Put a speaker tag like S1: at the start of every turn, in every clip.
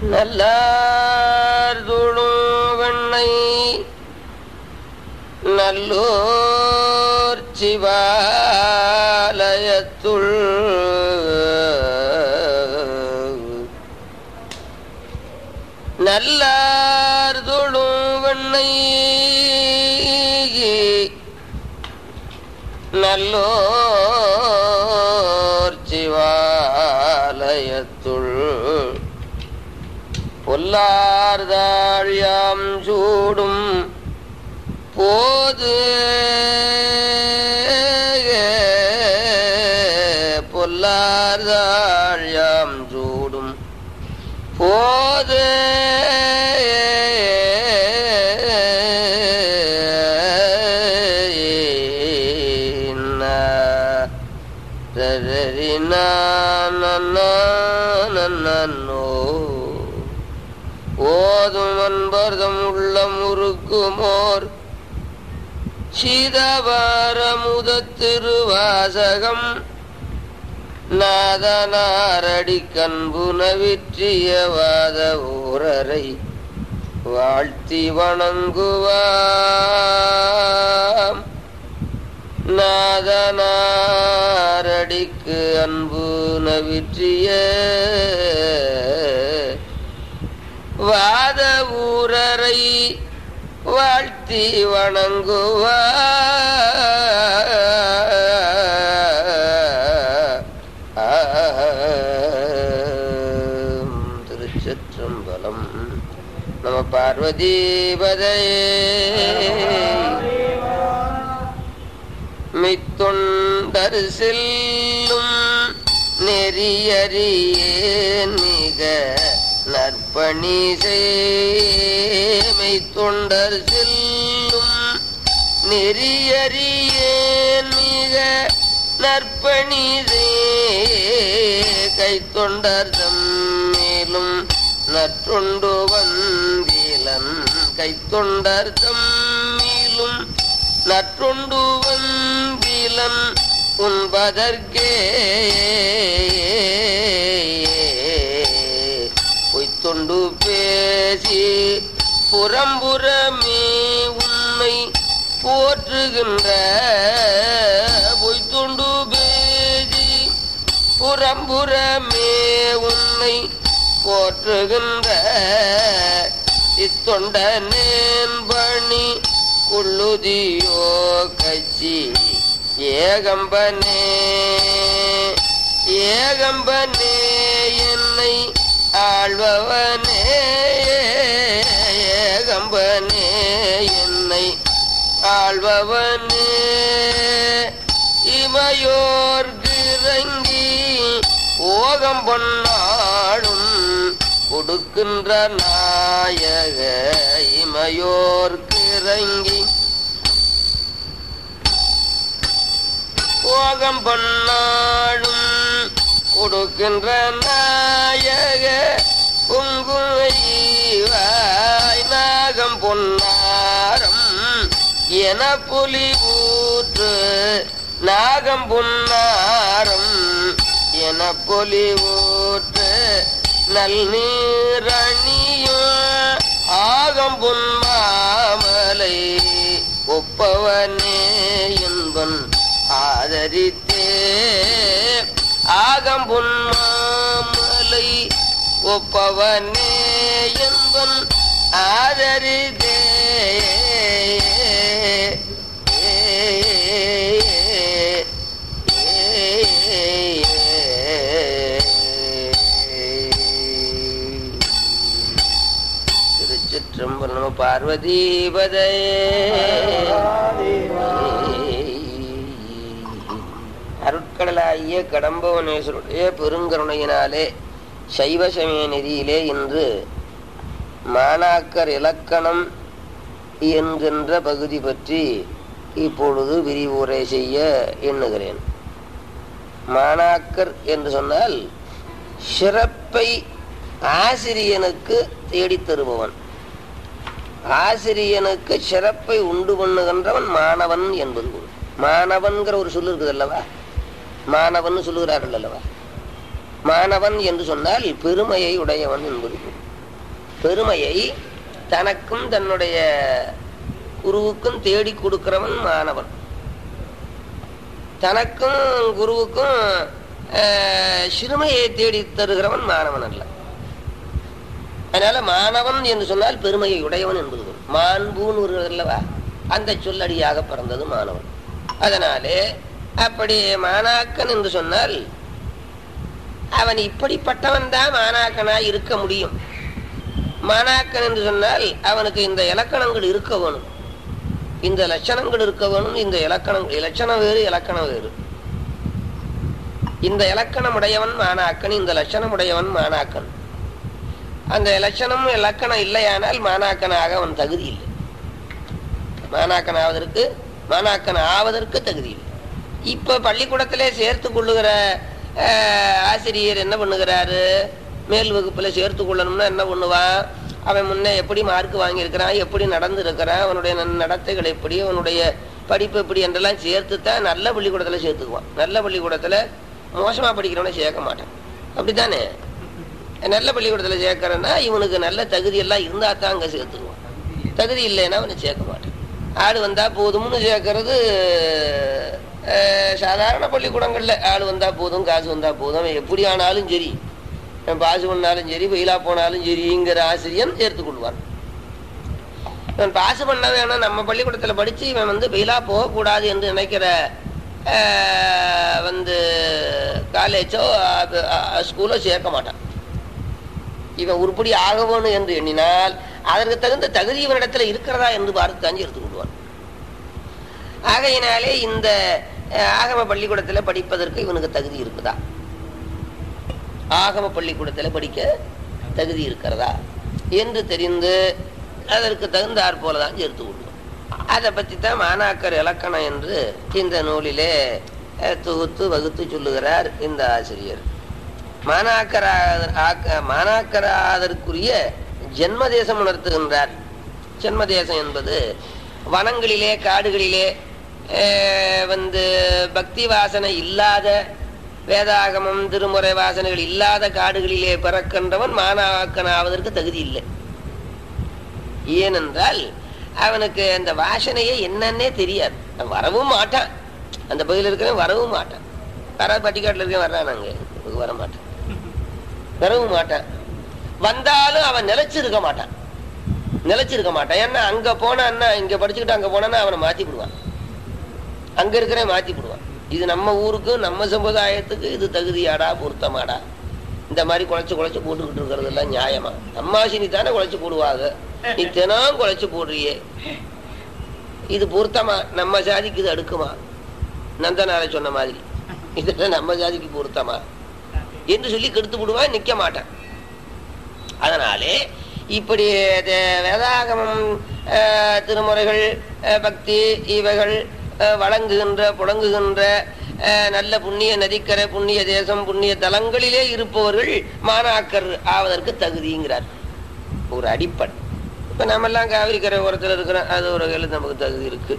S1: நல்லார் துணுவெண்ணை நல்லோர் சிவாலயத்துள் நல்லார் துணுவெண்ணை நல்லோர் சிவாலயத்துள் பொல்லார்தாழியாம் சூடும் போது பொல்லார்தாழியாம் சூடும் போது நன்னோ ஓதும் அன்பர்தம் உள்ளம் உருக்குமோர் சீதவாரமுத திருவாசகம் நாதனாரடி கண்புனவிற்றியவாத ஊரரை வாழ்த்தி வணங்குவாம் நாதனாரடிக்கு அன்பு நவிற்றிய வாத ஊரரை வாழ்த்தி வணங்குவா திருச்சிற்றம்பலம் நம பார்வதீபதையே மித்தொண்டர் செல்லும் நெறியறியேன் மிக நற்பணி செய்மை தொண்டர் செல்லும் நெறியறியேன் மிக நற்பணி கை தொண்டர் தம்மேலும் நற்றொண்டு வந்திலன் கை தொண்டர் தம்மேலும் நற்றொண்டு வந்திலன் உண்பதற்கே பொய்த்தொண்டு பேசி புறம்புறமே உன்னை போற்றுகின்ற பொய்த்தொண்டு பேசி புறம்புறமே உன்னை போற்றுகின்ற இத்தொண்டனேன் பணி கொள்ளுதியோ கட்சி ஏகம்பனே ஏகம்பனே என்னை ஆழ்பவனே ஏகம்பனே என்னை ஆழ்பவனே இமையோர்க்கு இறங்கி ஓகம் பொன்னாடும் கொடுக்கின்ற நாயக இமையோர்க்கு இறங்கி போகம் பொன்னாடும் கொடுக்கின்ற நாயக பொங்குவாய் நாகம் பொன்னாரம் என புலி ஊற்று நாகம் பொன்னாரம் என பொலி ஊற்று நல்நீரணியும் ஆகம் பொன்மாமலை ஒப்பவனே என்பன் ஆதரித்தே ஆகம் பொன்மாமலை ஒப்பவனே என்பன் ஆதரித்தே திருச்சிற்றம்பலம் நம பார்வதீபதே அருட்கடலாகிய கடம்பவனேஸ்வருடைய பெருங்கருணையினாலே சைவ சமய நெறியிலே இன்று மாணாக்கர் இலக்கணம் என்கின்ற பகுதி பற்றி இப்பொழுது விரிவுரை செய்ய எண்ணுகிறேன் மாணாக்கர் என்று சொன்னால் சிறப்பை ஆசிரியனுக்கு தேடித் தருபவன் ஆசிரியனுக்கு சிறப்பை உண்டு பண்ணுகின்றவன் மாணவன் என்பது பொருள். மாணவன்கிற ஒரு சொல்லு இருக்குது அல்லவா மாணவன் சொல்லுகிறார்கள் அல்லவா மாணவன் என்று சொன்னால் பெருமையை உடையவன் என்பது பொருள். பெருமையை தனக்கும் தன்னுடைய குருவுக்கும் தேடி கொடுக்கிறவன் மாணவன் தனக்கும் குருவுக்கும் அஹ், சிறுமையை தேடி தருகிறவன் மாணவன் அல்ல அதனால மாணவன் என்று சொன்னால் பெருமையை உடையவன் என்பது பொருள். மாண்புன்னு ஒரு அல்லவா அந்த சொல்லடியாக பிறந்தது மாணவன் அதனாலே அப்படி மாணாக்கன் என்று சொன்னால் அவன் இப்படிப்பட்டவன் தான் மாணாக்கனாய் இருக்க முடியும் மாணாக்கன் என்று சொன்னால் அவனுக்கு இந்த இலக்கணங்கள் இருக்க வேணும் இந்த லட்சணங்கள் இருக்க வேணும் இந்த இலக்கணங்கள் இலட்சணம் வேறு இலக்கணம் வேறு இந்த இலக்கணம் உடையவன் மாணாக்கன் இந்த லட்சணம் உடையவன் மாணாக்கன் அந்த லட்சணம் இலக்கணம் இல்லையானால் மாணாக்கனாக அவன் தகுதி இல்லை மாணாக்கன் ஆவதற்கு மாணாக்கன் ஆவதற்கு தகுதி இல்லை இப்ப பள்ளிக்கூடத்திலே சேர்த்து கொள்ளுகிற அஹ், ஆசிரியர் என்ன பண்ணுகிறாரு மேல் வகுப்புல சேர்த்து கொள்ளணும்னா என்ன பண்ணுவான் அவன் முன்ன எப்படி மார்க் வாங்கியிருக்கிறான் எப்படி நடந்திருக்கிறான் அவனுடைய நன் நடத்தைகள் எப்படி அவனுடைய படிப்பு எப்படி என்றெல்லாம் சேர்த்து தான் நல்ல பள்ளிக்கூடத்துல சேர்த்துக்குவான் நல்ல பள்ளிக்கூடத்துல மோசமா படிக்கிறவனை சேர்க்க மாட்டான் அப்படித்தானே நல்ல பள்ளிக்கூடத்துல சேர்க்கறேன்னா இவனுக்கு நல்ல தகுதி எல்லாம் இருந்தா தான் அங்க சேர்த்துக்குவான் தகுதி இல்லைன்னா அவனை சேர்க்க மாட்டான் ஆடு வந்தா போதும்னு சேர்க்கறது அஹ், சாதாரண பள்ளிக்கூடங்கள்ல ஆள் வந்தா போதும் காசு வந்தா போதும் அவன் எப்படி ஆனாலும் சரி அவன் பாசு பண்ணாலும் சரி வெயிலா போனாலும் சரிங்கிற ஆசிரியன் சேர்த்துக் கொள்வான் இவன் பாசு பண்ண வேணாம் நம்ம பள்ளிக்கூடத்துல படிச்சு இவன் வந்து வெயிலா போகக்கூடாது என்று நினைக்கிற அஹ், வந்து காலேஜோ ஸ்கூலோ சேர்க்க மாட்டான் இவன் உருப்படி ஆக வேணும் என்று எண்ணினால் அதற்கு தகுந்த தகுதி இவனிடத்துல இருக்கிறதா என்று பார்த்து தாஞ்சி எடுத்துக் கொள்வான் ஆகையினாலே இந்த அஹ், ஆகம பள்ளிக்கூடத்துல படிப்பதற்கு இவனுக்கு தகுதி இருக்குதா ஆகம பள்ளிக்கூடத்துல படிக்க தகுதி இருக்கிறதா என்று தெரிந்து அதற்கு தகுந்தாற் போலதான் சேர்த்து கொள்வோம் அதை பற்றி தான் மாணாக்கர் இலக்கணம் என்று இந்த நூலிலே அஹ், தொகுத்து வகுத்து சொல்லுகிறார் இந்த ஆசிரியர் மாணாக்கராக ஆக்க- மாணாக்கராதற்குரிய ஜென்ம தேசம் உணர்த்துகின்றார் ஜென்ம தேசம் என்பது வனங்களிலே காடுகளிலே அஹ், வந்து பக்தி வாசனை இல்லாத வேதாகமம் திருமுறை வாசனைகள் இல்லாத காடுகளிலே பிறக்கின்றவன் மாணாக்கன் ஆவதற்கு தகுதி இல்லை ஏனென்றால் அவனுக்கு அந்த வாசனையே என்னன்னே தெரியாது அவன் வரவும் மாட்டான் அந்த பகுதியில் இருக்கிறவன் வரவும் மாட்டான் வர பட்டிக்காட்டில் இருக்க வர்றான் அங்கே வர மாட்டான் வரவும் மாட்டான் வந்தாலும் அவன் நிலைச்சிருக்க மாட்டான் நிலைச்சிருக்க மாட்டான் ஏன்னா அங்க போனான்னா இங்க படிச்சுக்கிட்டு அங்க போனான்னா அவனை மாத்தி விடுவான் அங்க இருக்கிற மாத்தி விடுவான் இது நம்ம ஊருக்கு நம்ம சமுதாயத்துக்கு இது தகுதியாடா பொருத்தமாடா இந்த மாதிரி குழைச்சு குழைச்சு போட்டுக்கிட்டு இருக்கிறது எல்லாம் நியாயமா அம்மாசினி தானே குழைச்சு போடுவாங்க நீ தினம் குழைச்சு போடுறியே இது பொருத்தமா நம்ம ஜாதிக்கு இது அடுக்குமா நந்தனார சொன்ன மாதிரி இதெல்லாம் நம்ம ஜாதிக்கு பொருத்தமா என்று சொல்லி கெடுத்து விடுவான் நிக்க மாட்டான் அதனாலே இப்படி தே- வேதாகமம் அஹ், திருமுறைகள் அஹ், பக்தி இவைகள் அஹ், வழங்குகின்ற புழங்குகின்ற அஹ், நல்ல புண்ணிய நதிக்கரை புண்ணிய தேசம் புண்ணிய தலங்களிலே இருப்பவர்கள் மாணாக்கர் ஆவதற்கு தகுதிங்கிறார் ஒரு அடிப்படை இப்ப நாமெல்லாம் காவிரி கரை ஓரத்துல இருக்கிறோம் அது ஒரு வகையில் நமக்கு தகுதி இருக்கு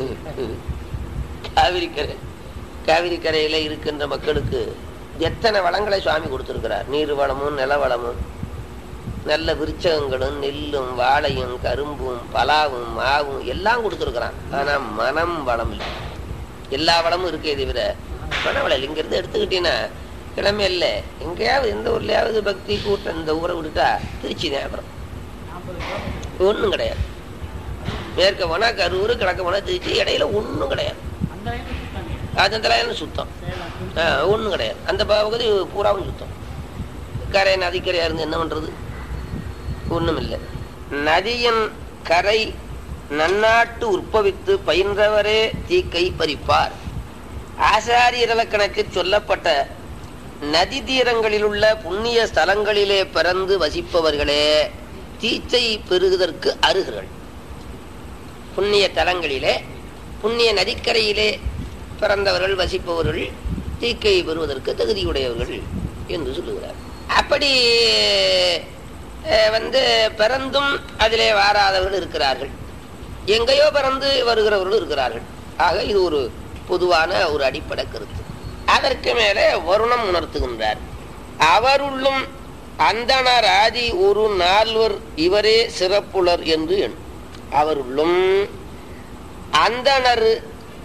S1: காவிரி கரை காவிரி கரையில இருக்கின்ற மக்களுக்கு எத்தனை வளங்களை சுவாமி கொடுத்திருக்கிறார் நீர் வளமும் நில வளமும் நல்ல விருச்சகங்களும் நெல்லும் வாழையும் கரும்பும் பலாவும் மாவும் எல்லாம் கொடுத்துருக்கிறான் ஆனா மனம் வளம் இல்லை எல்லா வளமும் இருக்கே தவிர மன வளம் இல்லை. இங்கிருந்து எடுத்துக்கிட்டீங்கன்னா கிழமை இல்லை எங்கேயாவது எந்த ஊர்லயாவது பக்தி கூட்டம் இந்த ஊரை விட்டுட்டா திருச்சி தான் அப்புறம் ஒண்ணும் கிடையாது மேற்க போனா கரூர் கிழக்க போனா திருச்சி இடையில ஒண்ணும் கிடையாது அது அந்த லைன் சுத்தம் ஆஹ், ஒண்ணும் கிடையாது அந்த பகுதி பூராவும் சுத்தம் கரை நதிக்கரையா இருந்து என்ன பண்றது ஒண்ணும் இல்லை நதியின் கரை நன்னாட்டு உற்பவித்து பயின்றவரே தீக்கை பறிப்பார் ஆசாரியர் இலக்கணக்கு சொல்லப்பட்ட நதி தீரங்களில் உள்ள புண்ணிய ஸ்தலங்களிலே பிறந்து வசிப்பவர்களே தீச்சை பெறுவதற்கு அருகர்கள் புண்ணிய தலங்களிலே புண்ணிய நதிக்கரையிலே பிறந்தவர்கள் வசிப்பவர்கள் தீக்கை பெறுவதற்கு தகுதியுடையவர்கள் என்று சொல்லுகிறார் அப்படி அஹ், வந்து பிறந்தும் அதிலே வாராதவர்கள் இருக்கிறார்கள் எங்கேயோ பிறந்து வருகிறவர்கள் இருக்கிறார்கள் ஆக இது ஒரு பொதுவான ஒரு அடிப்படை கருத்து அதற்கு மேலே வருணம் உணர்த்துகின்றார் அவருள்ளும் அந்தணர் ஆதி ஒரு நால்வர் இவரே சிறப்புலர் என்று எண் அவருள்ளும் அந்தணர்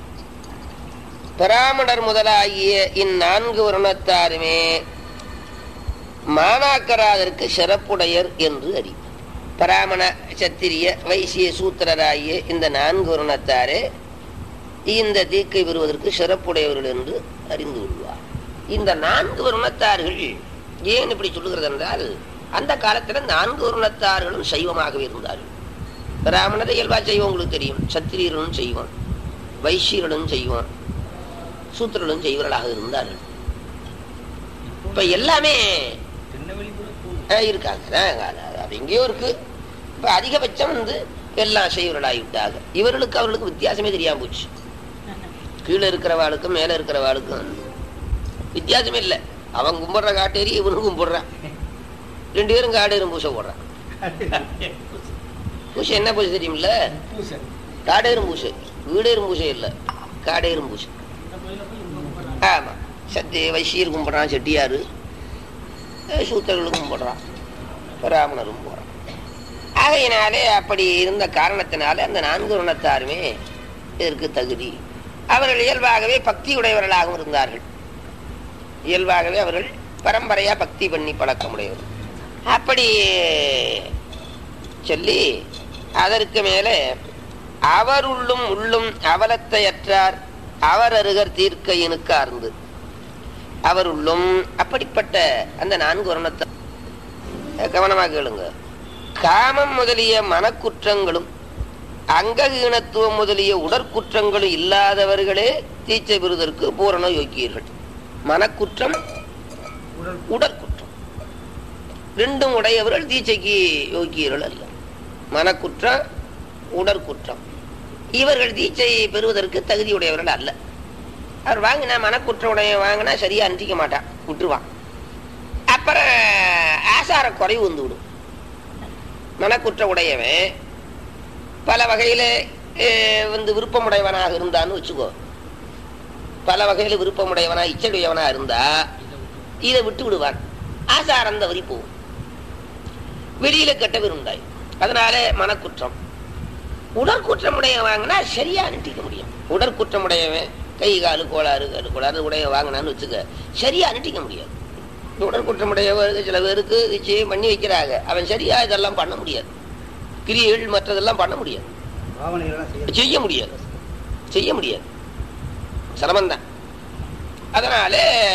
S1: பிராமணர் முதலாகிய இந்நான்கு வருணத்தாருமே மாணாக்கராதற்கு சிறப்புடையர் என்று அறி பிராமண சத்திரிய வைசிய சூத்திரராகிய இந்த நான்கு வருணத்தாரே இந்த தீக்கை பெறுவதற்கு சிறப்புடையவர்கள் என்று அறிந்து கொள்வார் இந்த நான்கு வருணத்தார்கள் ஏன் இப்படி சொல்லுகிறது என்றால் அந்த காலத்தில் நான்கு வருணத்தார்களும் சைவமாகவே இருந்தார்கள் பிராமணரை இயல்பா செய்வோம் உங்களுக்கு தெரியும் சத்திரியர்களும் செய்வோம் வைசியர்களும் செய்வோம் சூத்திரர்களும் செய்வர்களாக இருந்தார்கள் இப்ப எல்லாமே அஹ், இருக்காங்க அஹ், அது- அது எங்கேயோ இருக்கு இப்ப அதிகபட்சம் வந்து எல்லாம் செய்வர்களாகிவிட்டாங்க இவர்களுக்கு அவர்களுக்கு வித்தியாசமே தெரியாம போச்சு கீழே இருக்கிறவாளுக்கும் மேல இருக்கிறவாளுக்கும் வித்தியாசமே இல்லை அவன் கும்பிடுற காட்டேரி இவனும் கும்பிடுறான் ரெண்டு பேரும் காடேரும் பூசை போடுறான் பூசை என்ன பூசை தெரியுமில்ல காடேரும் பூசை வீடேரும் பூசை இல்லை காடேரும் பூசை ஆமா சத்தி வைசியர் கும்பிடுறான் செட்டியாரு அஹ் சூத்திரர்களும் கும்பிடுறான் பிராமணரும் போறான் ஆகையினாலே அப்படி இருந்த காரணத்தினாலே அந்த நான்கு வருணத்தாருமே இதற்கு தகுதி அவர்கள் இயல்பாகவே பக்தி உடையவர்களாகவும் இருந்தார்கள் இயல்பாகவே அவர்கள் பரம்பரையா பக்தி பண்ணி பழக்கமுடையவர் அப்படி சொல்லி அதற்கு மேலே அவருள்ளும் உள்ளும் அவலத்தையற்றார் அவர் அருகர் தீர்க்கையினுக்கு ஆர்ந்து அவருள்ளும் அப்படிப்பட்ட அந்த நான்கு வருணத்தை கவனமாக கேளுங்க காமம் முதலிய மனக்குற்றங்களும் அங்ககீனத்துவம் முதலிய உடற்குற்றங்களும் இல்லாதவர்களே தீட்சை பெறுவதற்கு பூரண யோக்கியர்கள் மனக்குற்றம் உடற்குற்றம் ரெண்டும் உடையவர்கள் தீட்சைக்கு யோக்கியர்கள் அல்ல மனக்குற்றம் உடற்குற்றம் இவர்கள் தீட்சை பெறுவதற்கு தகுதியுடையவர்கள் அல்ல அவர் வாங்கினா மனக்குற்றம் உடைய வாங்கினா சரியா அனுப்பிக்க மாட்டான் விட்டுருவான் அப்புறம் ஆசார குறைவு வந்து விடும் மனக்குற்ற உடையவன் பல வகையில அஹ், வந்து விருப்பமுடையவனாக இருந்தான்னு வச்சுக்கோ பல வகையில விருப்பமுடையவனா இச்சையுடையவனா இருந்தா இதை விட்டு விடுவான் ஆசாரம் தவறி போகும் வெளியில கெட்ட விருந்தாய் அதனால மனக்குற்றம் உடற்குற்றமுடைய வாங்கினா சரியா அனுட்டிக்க முடியும் உடற்குற்றமுடையவன் கை காலு கோளாறு கரு கோளாறு உடைய வாங்கினான்னு வச்சுக்க சரியா அனுட்டிக்க முடியாது இந்த உடற்குற்றமுடையவருக்கு சில பேருக்கு நிச்சயம் பண்ணி வைக்கிறாங்க அவன் சரியா இதெல்லாம் பண்ண முடியாது கிரியைகள் மற்றதெல்லாம் பண்ண முடியாது
S2: பாவனைகள்லாம் செய்ய
S1: செய்ய முடியாது செய்ய முடியாது சிரமம்தான் அதனால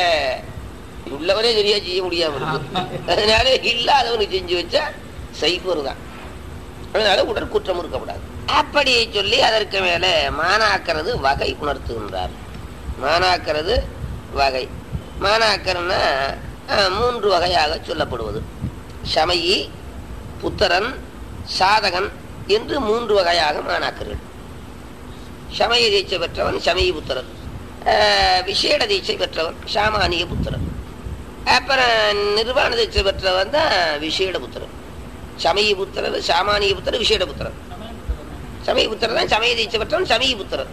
S1: உள்ளவனே சரியா செய்ய முடியாம இருக்கு அதனால இல்லாதவனுக்கு செஞ்சு வச்சா சைப்பர் தான் அதனால உடற்குற்றம் இருக்கக்கூடாது அப்படி சொல்லி அதற்கு மேல மானாக்கிறது வகை உணர்த்துகின்றார் மானாக்கிறது வகை மானாக்கர்னா அஹ், மூன்று வகையாக சொல்லப்படுவது சமயி புத்தரன் சாதகன் என்று மூன்று வகையாக மாணாக்கர்கள் சமய தீட்சை பெற்றவன் சமய புத்திரன் அஹ், விசேட தீட்சை பெற்றவன் சாமானிய புத்திரன் அப்புறம் நிர்வாண தீட்சை பெற்றவன் தான் விசேட புத்திரன் சமய புத்திரர் சாமானிய புத்திரர் விசேட புத்திரன் சமய புத்திரர் தான் சமய தீட்சை பெற்றவன் சமய புத்திரன்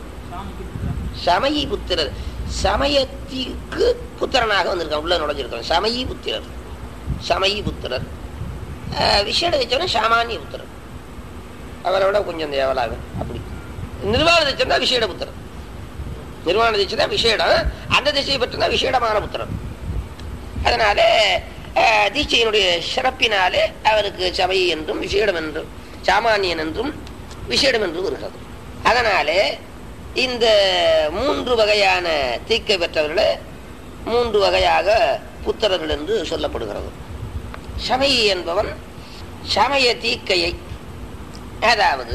S1: சமயி புத்திரர் சமயத்திற்கு புத்திரனாக வந்திருக்கான் உள்ள நுழைஞ்சிருக்கான் சமயி புத்திரர் சமயி புத்திரர் அஹ், விசேட தீட்சவன் சாமானிய புத்திரன் அவரை விட கொஞ்சம் தேவலாக அப்படி நிர்வாண தீட்சம் தான் விசேட புத்திரன் நிர்வாண தீட்சை தான் விசேடம் அந்த திசையை பெற்றா விசேடமான புத்திரன் அதனால அஹ், தீட்சையினுடைய சிறப்பினாலே அவருக்கு சபை என்றும் விசேடம் என்றும் சாமானியன் என்றும் விசேடம் என்றும் இருக்கிறது அதனாலே இந்த மூன்று வகையான தீக்கை பெற்றவர்களே மூன்று வகையாக புத்திரர்கள் என்று சொல்லப்படுகிறது சமயி என்பவன் சமய தீக்கையை அதாவது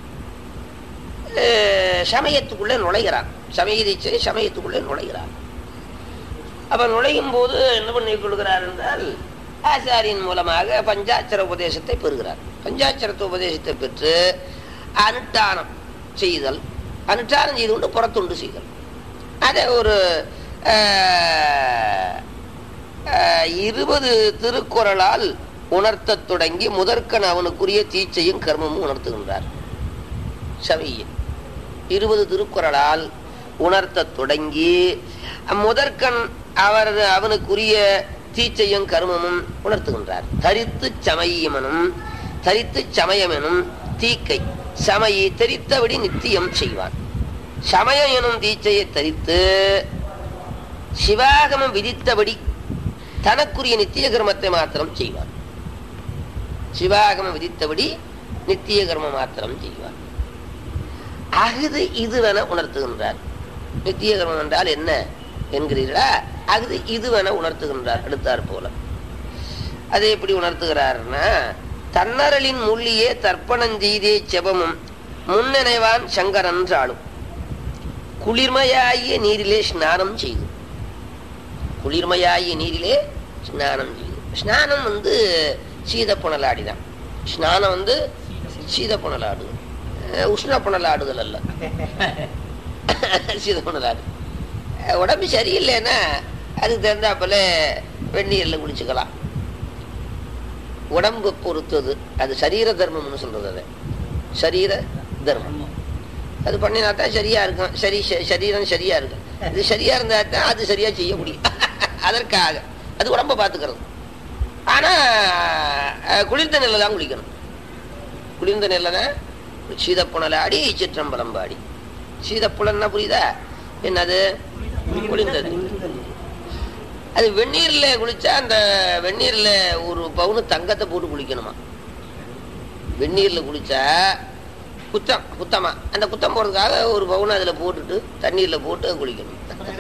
S1: அஹ், சமயத்துக்குள்ளே நுழைகிறான் சமய தீட்சை சமயத்துக்குள்ளே நுழைகிறான் அவன் நுழையும் போது என்ன பண்ணி கொள்கிறார் என்றால் ஆசாரியின் மூலமாக பஞ்சாட்சர உபதேசத்தை பெறுகிறார் பஞ்சாட்சரத்து உபதேசத்தை பெற்று அனுஷ்டானம் செய்தல் அனுஷ்டானம் செய்து கொண்டு புறத்துண்டு செய்தல் அதை ஒரு ஆஹ், ஆஹ், இருபது திருக்குறளால் உணர்த்தத் தொடங்கி முதற்கண் அவனுக்குரிய தீச்சையும் கர்மமும் உணர்த்துகின்றார் சவியின் இருபது திருக்குறளால் உணர்த்தத் தொடங்கி முதற்கண் அவர் அவனுக்குரிய தீச்சையும் கருமமும் உணர்த்துகின்றார் தரித்து சமயமனும் தரித்து சமயமெனும் தீக்கை சமயை தெரித்தபடி நித்தியம் செய்வான் சமயம் எனும் தீச்சையை தரித்து சிவாகமம் விதித்தபடி தனக்குரிய நித்திய கர்மத்தை மாத்திரம் செய்வான் சிவாகமம் விதித்தபடி நித்திய கர்மம் மாத்திரம் செய்வான் அகுது இதுவென உணர்த்துகின்றார் நித்திய கர்மம் என்றால் என்ன என்கிறீர்களா அகுது இதுவென உணர்த்துகின்றார் அடுத்தார் போல அதை எப்படி உணர்த்துகிறார்னா தன்னரலின் முள்ளியே தர்ப்பணஞ்செய்தே செபமும் முன்னினைவான் சங்கரன்றாளும் குளிர்மையாகிய நீரிலே ஸ்நானம் செய்து குளிர்மையாகிய நீரிலே ஸ்நானம் செய்து ஸ்நானம் வந்து சீத புனலாடி தான் ஸ்நானம் வந்து சீத புனலாடு அஹ் உஷ்ண புனலாடுதல் அல்ல சீத புனலாடு அஹ் உடம்பு சரியில்லைன்னா அதுக்கு தகுந்தாப்புல வெந்நீரில் குளிச்சுக்கலாம் உடம்பு பொறுத்தது அது சரீர தர்மம்னு சொல்றது அது சரீர தர்மம் அது பண்ணினா தான் சரியா இருக்கும் சரி ச- சரீரம் சரியா இருக்கும் இது சரியா இருந்தா தான் அது சரியா செய்ய முடியும் அதற்காக அது உடம்ப பார்த்துக்கிறது ஆனா அஹ், குளிர்ந்த நெல்ல தான் குளிக்கணும் குளிர்ந்த நெல்ல தான் சீதப்புணலாடி சிற்றம்பலம் பாடி சீதப்புலன்னா புரியுதா என்னது குளிர்ந்தது அது வெந்நீர்ல குளிச்சா அந்த வெந்நீர்ல ஒரு பவுனு தங்கத்தை போட்டு குளிக்கணுமா வெந்நீர்ல குளிச்சா குத்தம் குத்தமா அந்த குத்தம் போடுறதுக்காக ஒரு பவுன் அதுல போட்டுட்டு தண்ணீர்ல போட்டு குளிக்கணும்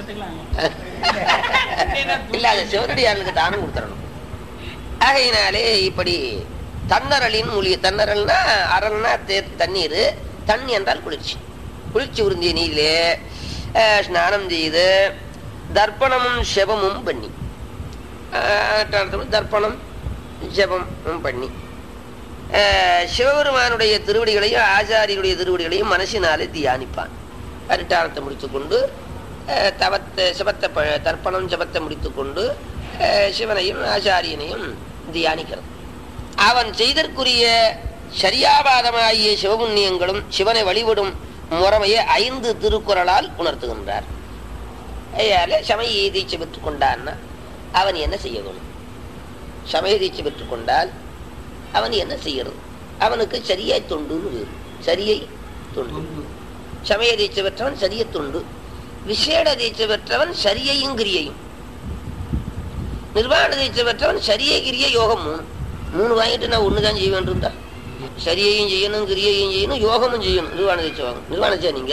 S1: இல்ல அது சிவனடியார்களுக்கு தானம் கொடுத்துடணும் ஆகையினாலே இப்படி தன்னரலின் மொழி தன்னரல்னா அரல்னா தே- தண்ணீர் தண் என்றால் குளிர்ச்சி குளிர்ச்சி உருந்திய நீரிலே அஹ், ஸ்நானம் செய்து தர்ப்பணமும் செபமும் பண்ணி அஹ், அடுத்தது தர்ப்பணம் ஜெபமும் பண்ணி அஹ், சிவபெருமானுடைய திருவடிகளையும் ஆச்சாரியருடைய திருவடிகளையும் மனசினாலே தியானிப்பான் அரிட்டானத்தை முடித்துக்கொண்டு அஹ், தவத்தை சிவத்தை ப- தர்ப்பணம் ஜபத்தை முடித்துக்கொண்டு அஹ், சிவனையும் ஆச்சாரியனையும் தியானிக்கிறது அவன் செய்தற்குரிய சரியாபாதமாகிய சிவபுண்ணியங்களும் சிவனை வழிபடும் முறைமையை ஐந்து திருக்குறளால் உணர்த்துகின்றார் ஐயால சமய தீட்சை பெற்றுக் கொண்டான்னா அவன் என்ன செய்ய வேணும் சமய தீட்சை பெற்றுக் கொண்டால் அவன் என்ன செய்யறது அவனுக்கு சரியாய் தொண்டுன்னு வேறு சரியை தொண்டு சமய தீட்சை பெற்றவன் சரிய தொண்டு விசேட தீட்சை பெற்றவன் சரியையும் கிரியையும் நிர்வாண தீட்சை பெற்றவன் சரியை கிரிய யோகம் மூணு மூணு வாங்கிட்டு நான் ஒண்ணுதான் செய்ய வேண்டும் தான் சரியையும் செய்யணும் கிரியையும் செய்யணும் யோகமும் செய்யணும் நிர்வாண தீட்சை வாங்க நிர்வாண தீட்சை நீங்க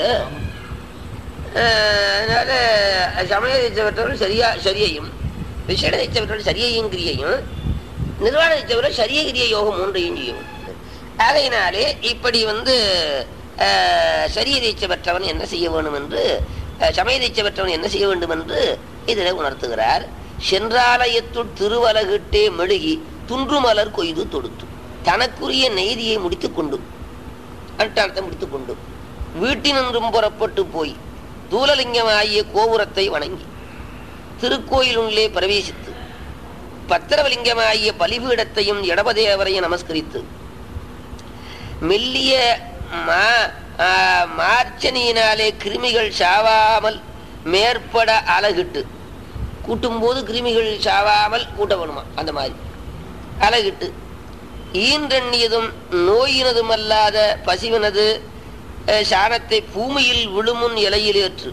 S1: அஹ், அதனால சமய தீட்சை பெற்றவர்கள் சரியா சரியையும் விசேட தீட்சை பெற்றவர்கள் சரியையும் கிரியையும் நிர்வாண தீட்சை பெற்றவர்கள் சரிய கிரிய யோகம் மூன்றையும் செய்யும் ஆகையினாலே இப்படி வந்து அஹ், சரிய தீட்சை பெற்றவன் என்ன செய்ய வேண்டும் என்று அஹ், சமய தீட்சை பெற்றவன் என்ன செய்ய வேண்டும் என்று இதில் உணர்த்துகிறார் சென்றாலயத்துள் திருவலகிட்டே மெழுகி துன்றுமலர் கொய்து தொடுத்து தனக்குரிய நெய்தியை முடித்துக் கொண்டு அட்டாளத்தை முடித்துக் கொண்டு வீட்டினின்றும் புறப்பட்டு போய் தூலலிங்கமாகிய கோபுரத்தை வணங்கி திருக்கோயிலுள்ளே பிரவேசித்து பத்திரவலிங்கமாகிய பலிபீடத்தையும் இடபதேவரையும் நமஸ்கரித்து மெல்லிய மா- ஆ, மார்ச்சனையினாலே கிருமிகள் சாவாமல் மேற்பட அலகிட்டு கூட்டும்போது கிருமிகள் சாவாமல் கூட்ட வேணுமா அந்த மாதிரி அலகிட்டு ஈன்றெண்ணியதும் நோயினதும் அல்லாத பசிவினது அஹ், சாணத்தை பூமியில் விழுமுன் இலையிலேற்று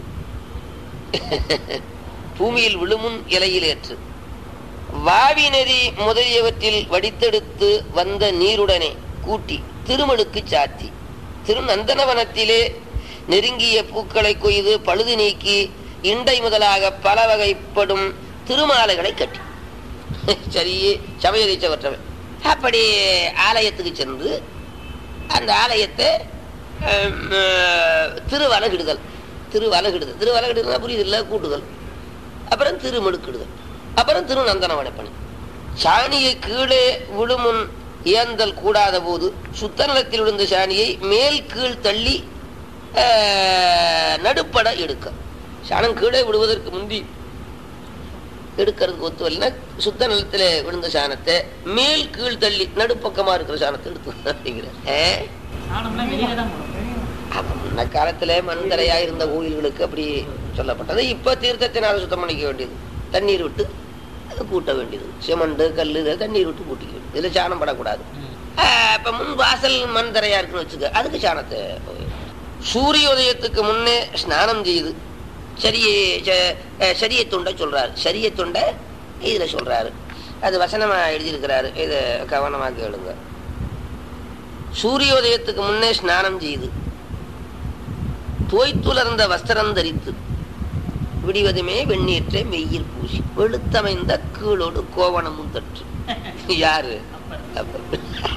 S1: பூமியில் விழுமுன் இலையிலேற்று வாவி நெறி முதலியவற்றில் வடித்தெடுத்து வந்த நீருடனே கூட்டி திருமணுக்கு சாத்தி திருநந்தனவனத்திலே நெருங்கிய பூக்களை கொய்து பழுது நீக்கி இண்டை முதலாக பல வகைப்படும் திருமாலைகளை கட்டி சரி சமயரிச்சவற்றவன் அப்படி ஆலயத்துக்கு சென்று அந்த ஆலயத்தை ஹம், அஹ், திருவலகிடுதல் திருவலகிடுதல் திருவலகிடுதல் புரியுது இல்லை கூட்டுதல் அப்புறம் திருமெடுக்கிடுதல் அப்புறம் திருநந்தனவனப்பணி சாணியை கீழே விழுமுன் ஏந்தல் கூடாத போது சுத்த நிலத்தில் விழுந்த சாணியை மேல் கீழ் தள்ளி ஆஹ், நடுப்பட எடுக்க சாணம் கீழே விடுவதற்கு முந்தி எடுக்கிறதுக்கு ஒத்து வரலன்னா சுத்த நிலத்துல விழுந்த சாணத்தை மேல் கீழ் தள்ளி நடுப்பக்கமா இருக்கிற சாணத்தை எடுத்து அப்படிங்கிறார் ஆஹ்?
S2: சாணம்லாம் வெளியில தான் போடும்
S1: அப்ப முன்ன காலத்துல மண்தரையா இருந்த கோயில்களுக்கு அப்படி சொல்லப்பட்டது இப்ப தீர்த்தத்தினால சுத்தம் பண்ணிக்க வேண்டியது தண்ணீர் விட்டு அது கூட்ட வேண்டியது சிமெண்ட் கல் இதை தண்ணீர் விட்டு கூட்டிக்க வேண்டியது இதில் சாணம் படக்கூடாது இப்போ முன் வாசல் மண் தரையா இருக்குன்னு வச்சுக்க அதுக்கு சாணத்தை சூரியோதயத்துக்கு முன்னே ஸ்நானம் செய்து சரியை சரிய தொண்டை சொல்றாரு சரிய தொண்டை இதுல சொல்றாரு அது வசனமா எழுதியிருக்கிறாரு இதை கவனமா கேளுங்க சூரியோதயத்துக்கு முன்னே ஸ்நானம் செய்து தோய்த்துலர்ந்த வஸ்திரம் தரித்து விடிவதுமே வெந்நீற்றை மெய்யில் பூசி வெளுத்தமைந்த கீழோடு கோவணமும் தற்று யாரு அப்பர்.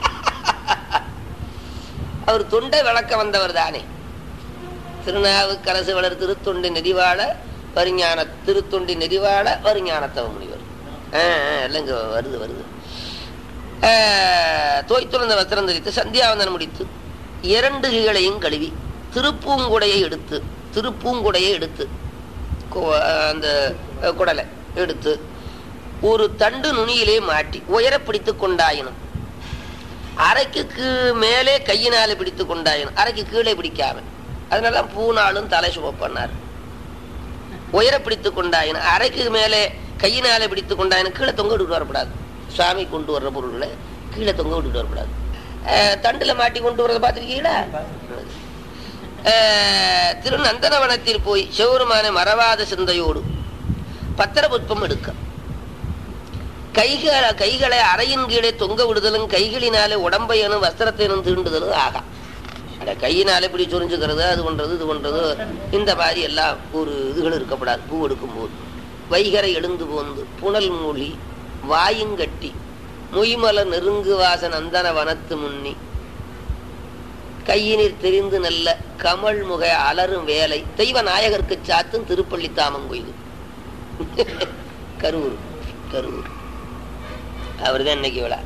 S1: அவர் தொண்டை வளர்க்க வந்தவர் தானே திருநாவுக்கரசு வளர் திருத்தொண்டி நெறிவாள வருஞான திருத்தொண்டி நெறிவாள வருஞானத்தவ முனிவர் ஆ, ஆ, எல்லாம் இங்க வருது வருது ஆ, தோய்த்துறந்த வஸ்திரம் தரித்து சந்தியாவந்தனம் முடித்து இரண்டு கீழையும் கழுவி திருப்பூங்குடையை எடுத்து திருப்பூங்குடையை எடுத்து கொ- அந்த அஹ், குடலை எடுத்து ஒரு தண்டு நுனியிலே மாட்டி உயர பிடித்து கொண்டாயினும் அரைக்கு கீ- மேலே கையினால பிடித்து கொண்டாயினும் அரைக்கு கீழே பிடிக்காம அதனால பூனாலும் தலை சுமப்பண்ணார் உயர பிடித்து கொண்டாயினும் அரைக்கு மேலே கையினால பிடித்து கொண்டாயினும் கீழே தொங்க விட்டுட்டு வரக்கூடாது சுவாமி கொண்டு வர்ற பொருள்களை கீழே தொங்க விட்டுட்டு வரக்கூடாது அஹ், தண்டுல மாட்டி கொண்டு வரதை பார்த்துருக்கீங்களா அஹ், திருநந்தனவனத்தில் போய் சிவருமான மறவாத சிந்தையோடு பத்திர புஷ்பம் எடுக்க கைகளை கைகளை அறையின் கீழே தொங்க விடுதலும் கைகளினாலே உடம்பையனும் வஸ்திரத்தையனும் தீண்டுதலும் ஆகா அட கையினாலே இப்படி சொரிஞ்சுக்கிறது அது பண்றது இது பண்றது இந்த மாதிரி எல்லாம் ஒரு இதுகள் இருக்கப்படாது பூ எடுக்கும் போது வைகரை எழுந்து போந்து புனல் மூழி வாயுங்கட்டி மொய்மல நெருங்கு வாசன் அந்தன வனத்து முன்னி கையினில் தெரிந்து நல்ல கமல் முக அலரும் வேலை தெய்வ நாயகருக்கு சாத்தும் திருப்பள்ளி தாமங்கொய்து கரூர் கரூர் அவர்தான் இன்னைக்கு விழா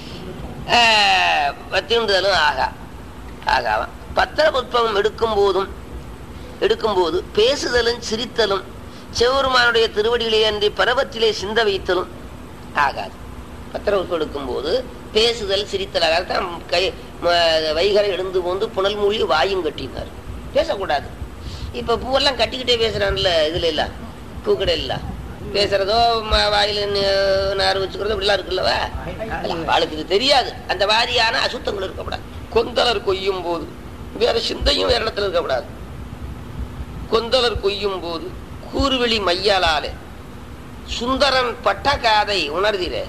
S1: தீண்டுதலும் ஆகா ஆகாவாம் பத்திர புஷ்பம் எடுக்கும் போதும் எடுக்கும்போது பேசுதலும் சிரித்தலும் சிவபெருமானுடைய திருவடிகளே அன்றி பரவத்திலே சிந்த வைத்தலும் ஆகாது பத்திர புஷ்பம் எடுக்கும்போது பேசுதல் சிரித்தல் ஆகாது தான் கை ம- வைகரை எழுந்து போந்து புனல் மூழ்கி வாயும் கட்டினார் பேசக்கூடாது இப்ப பூவெல்லாம் கட்டிக்கிட்டே பேசுறான்ல இதுல இல்ல பூக்கடை இல்ல பேசுறதோ ம- வாயில ந- நார் வச்சுக்கிறதோ இப்படிலாம் இருக்குல்லவா அவளுக்கு இது தெரியாது அந்த மாதிரியான அசுத்தங்கள் இருக்கக்கூடாது கொந்தலர் கொய்யும் போது வேற சிந்தையும் வேற இடத்துல இருக்கக்கூடாது கொந்தலர் கொய்யும் போது கூறுவெளி மையாலாலே சுந்தரன் பட்ட காதை உணர்திரே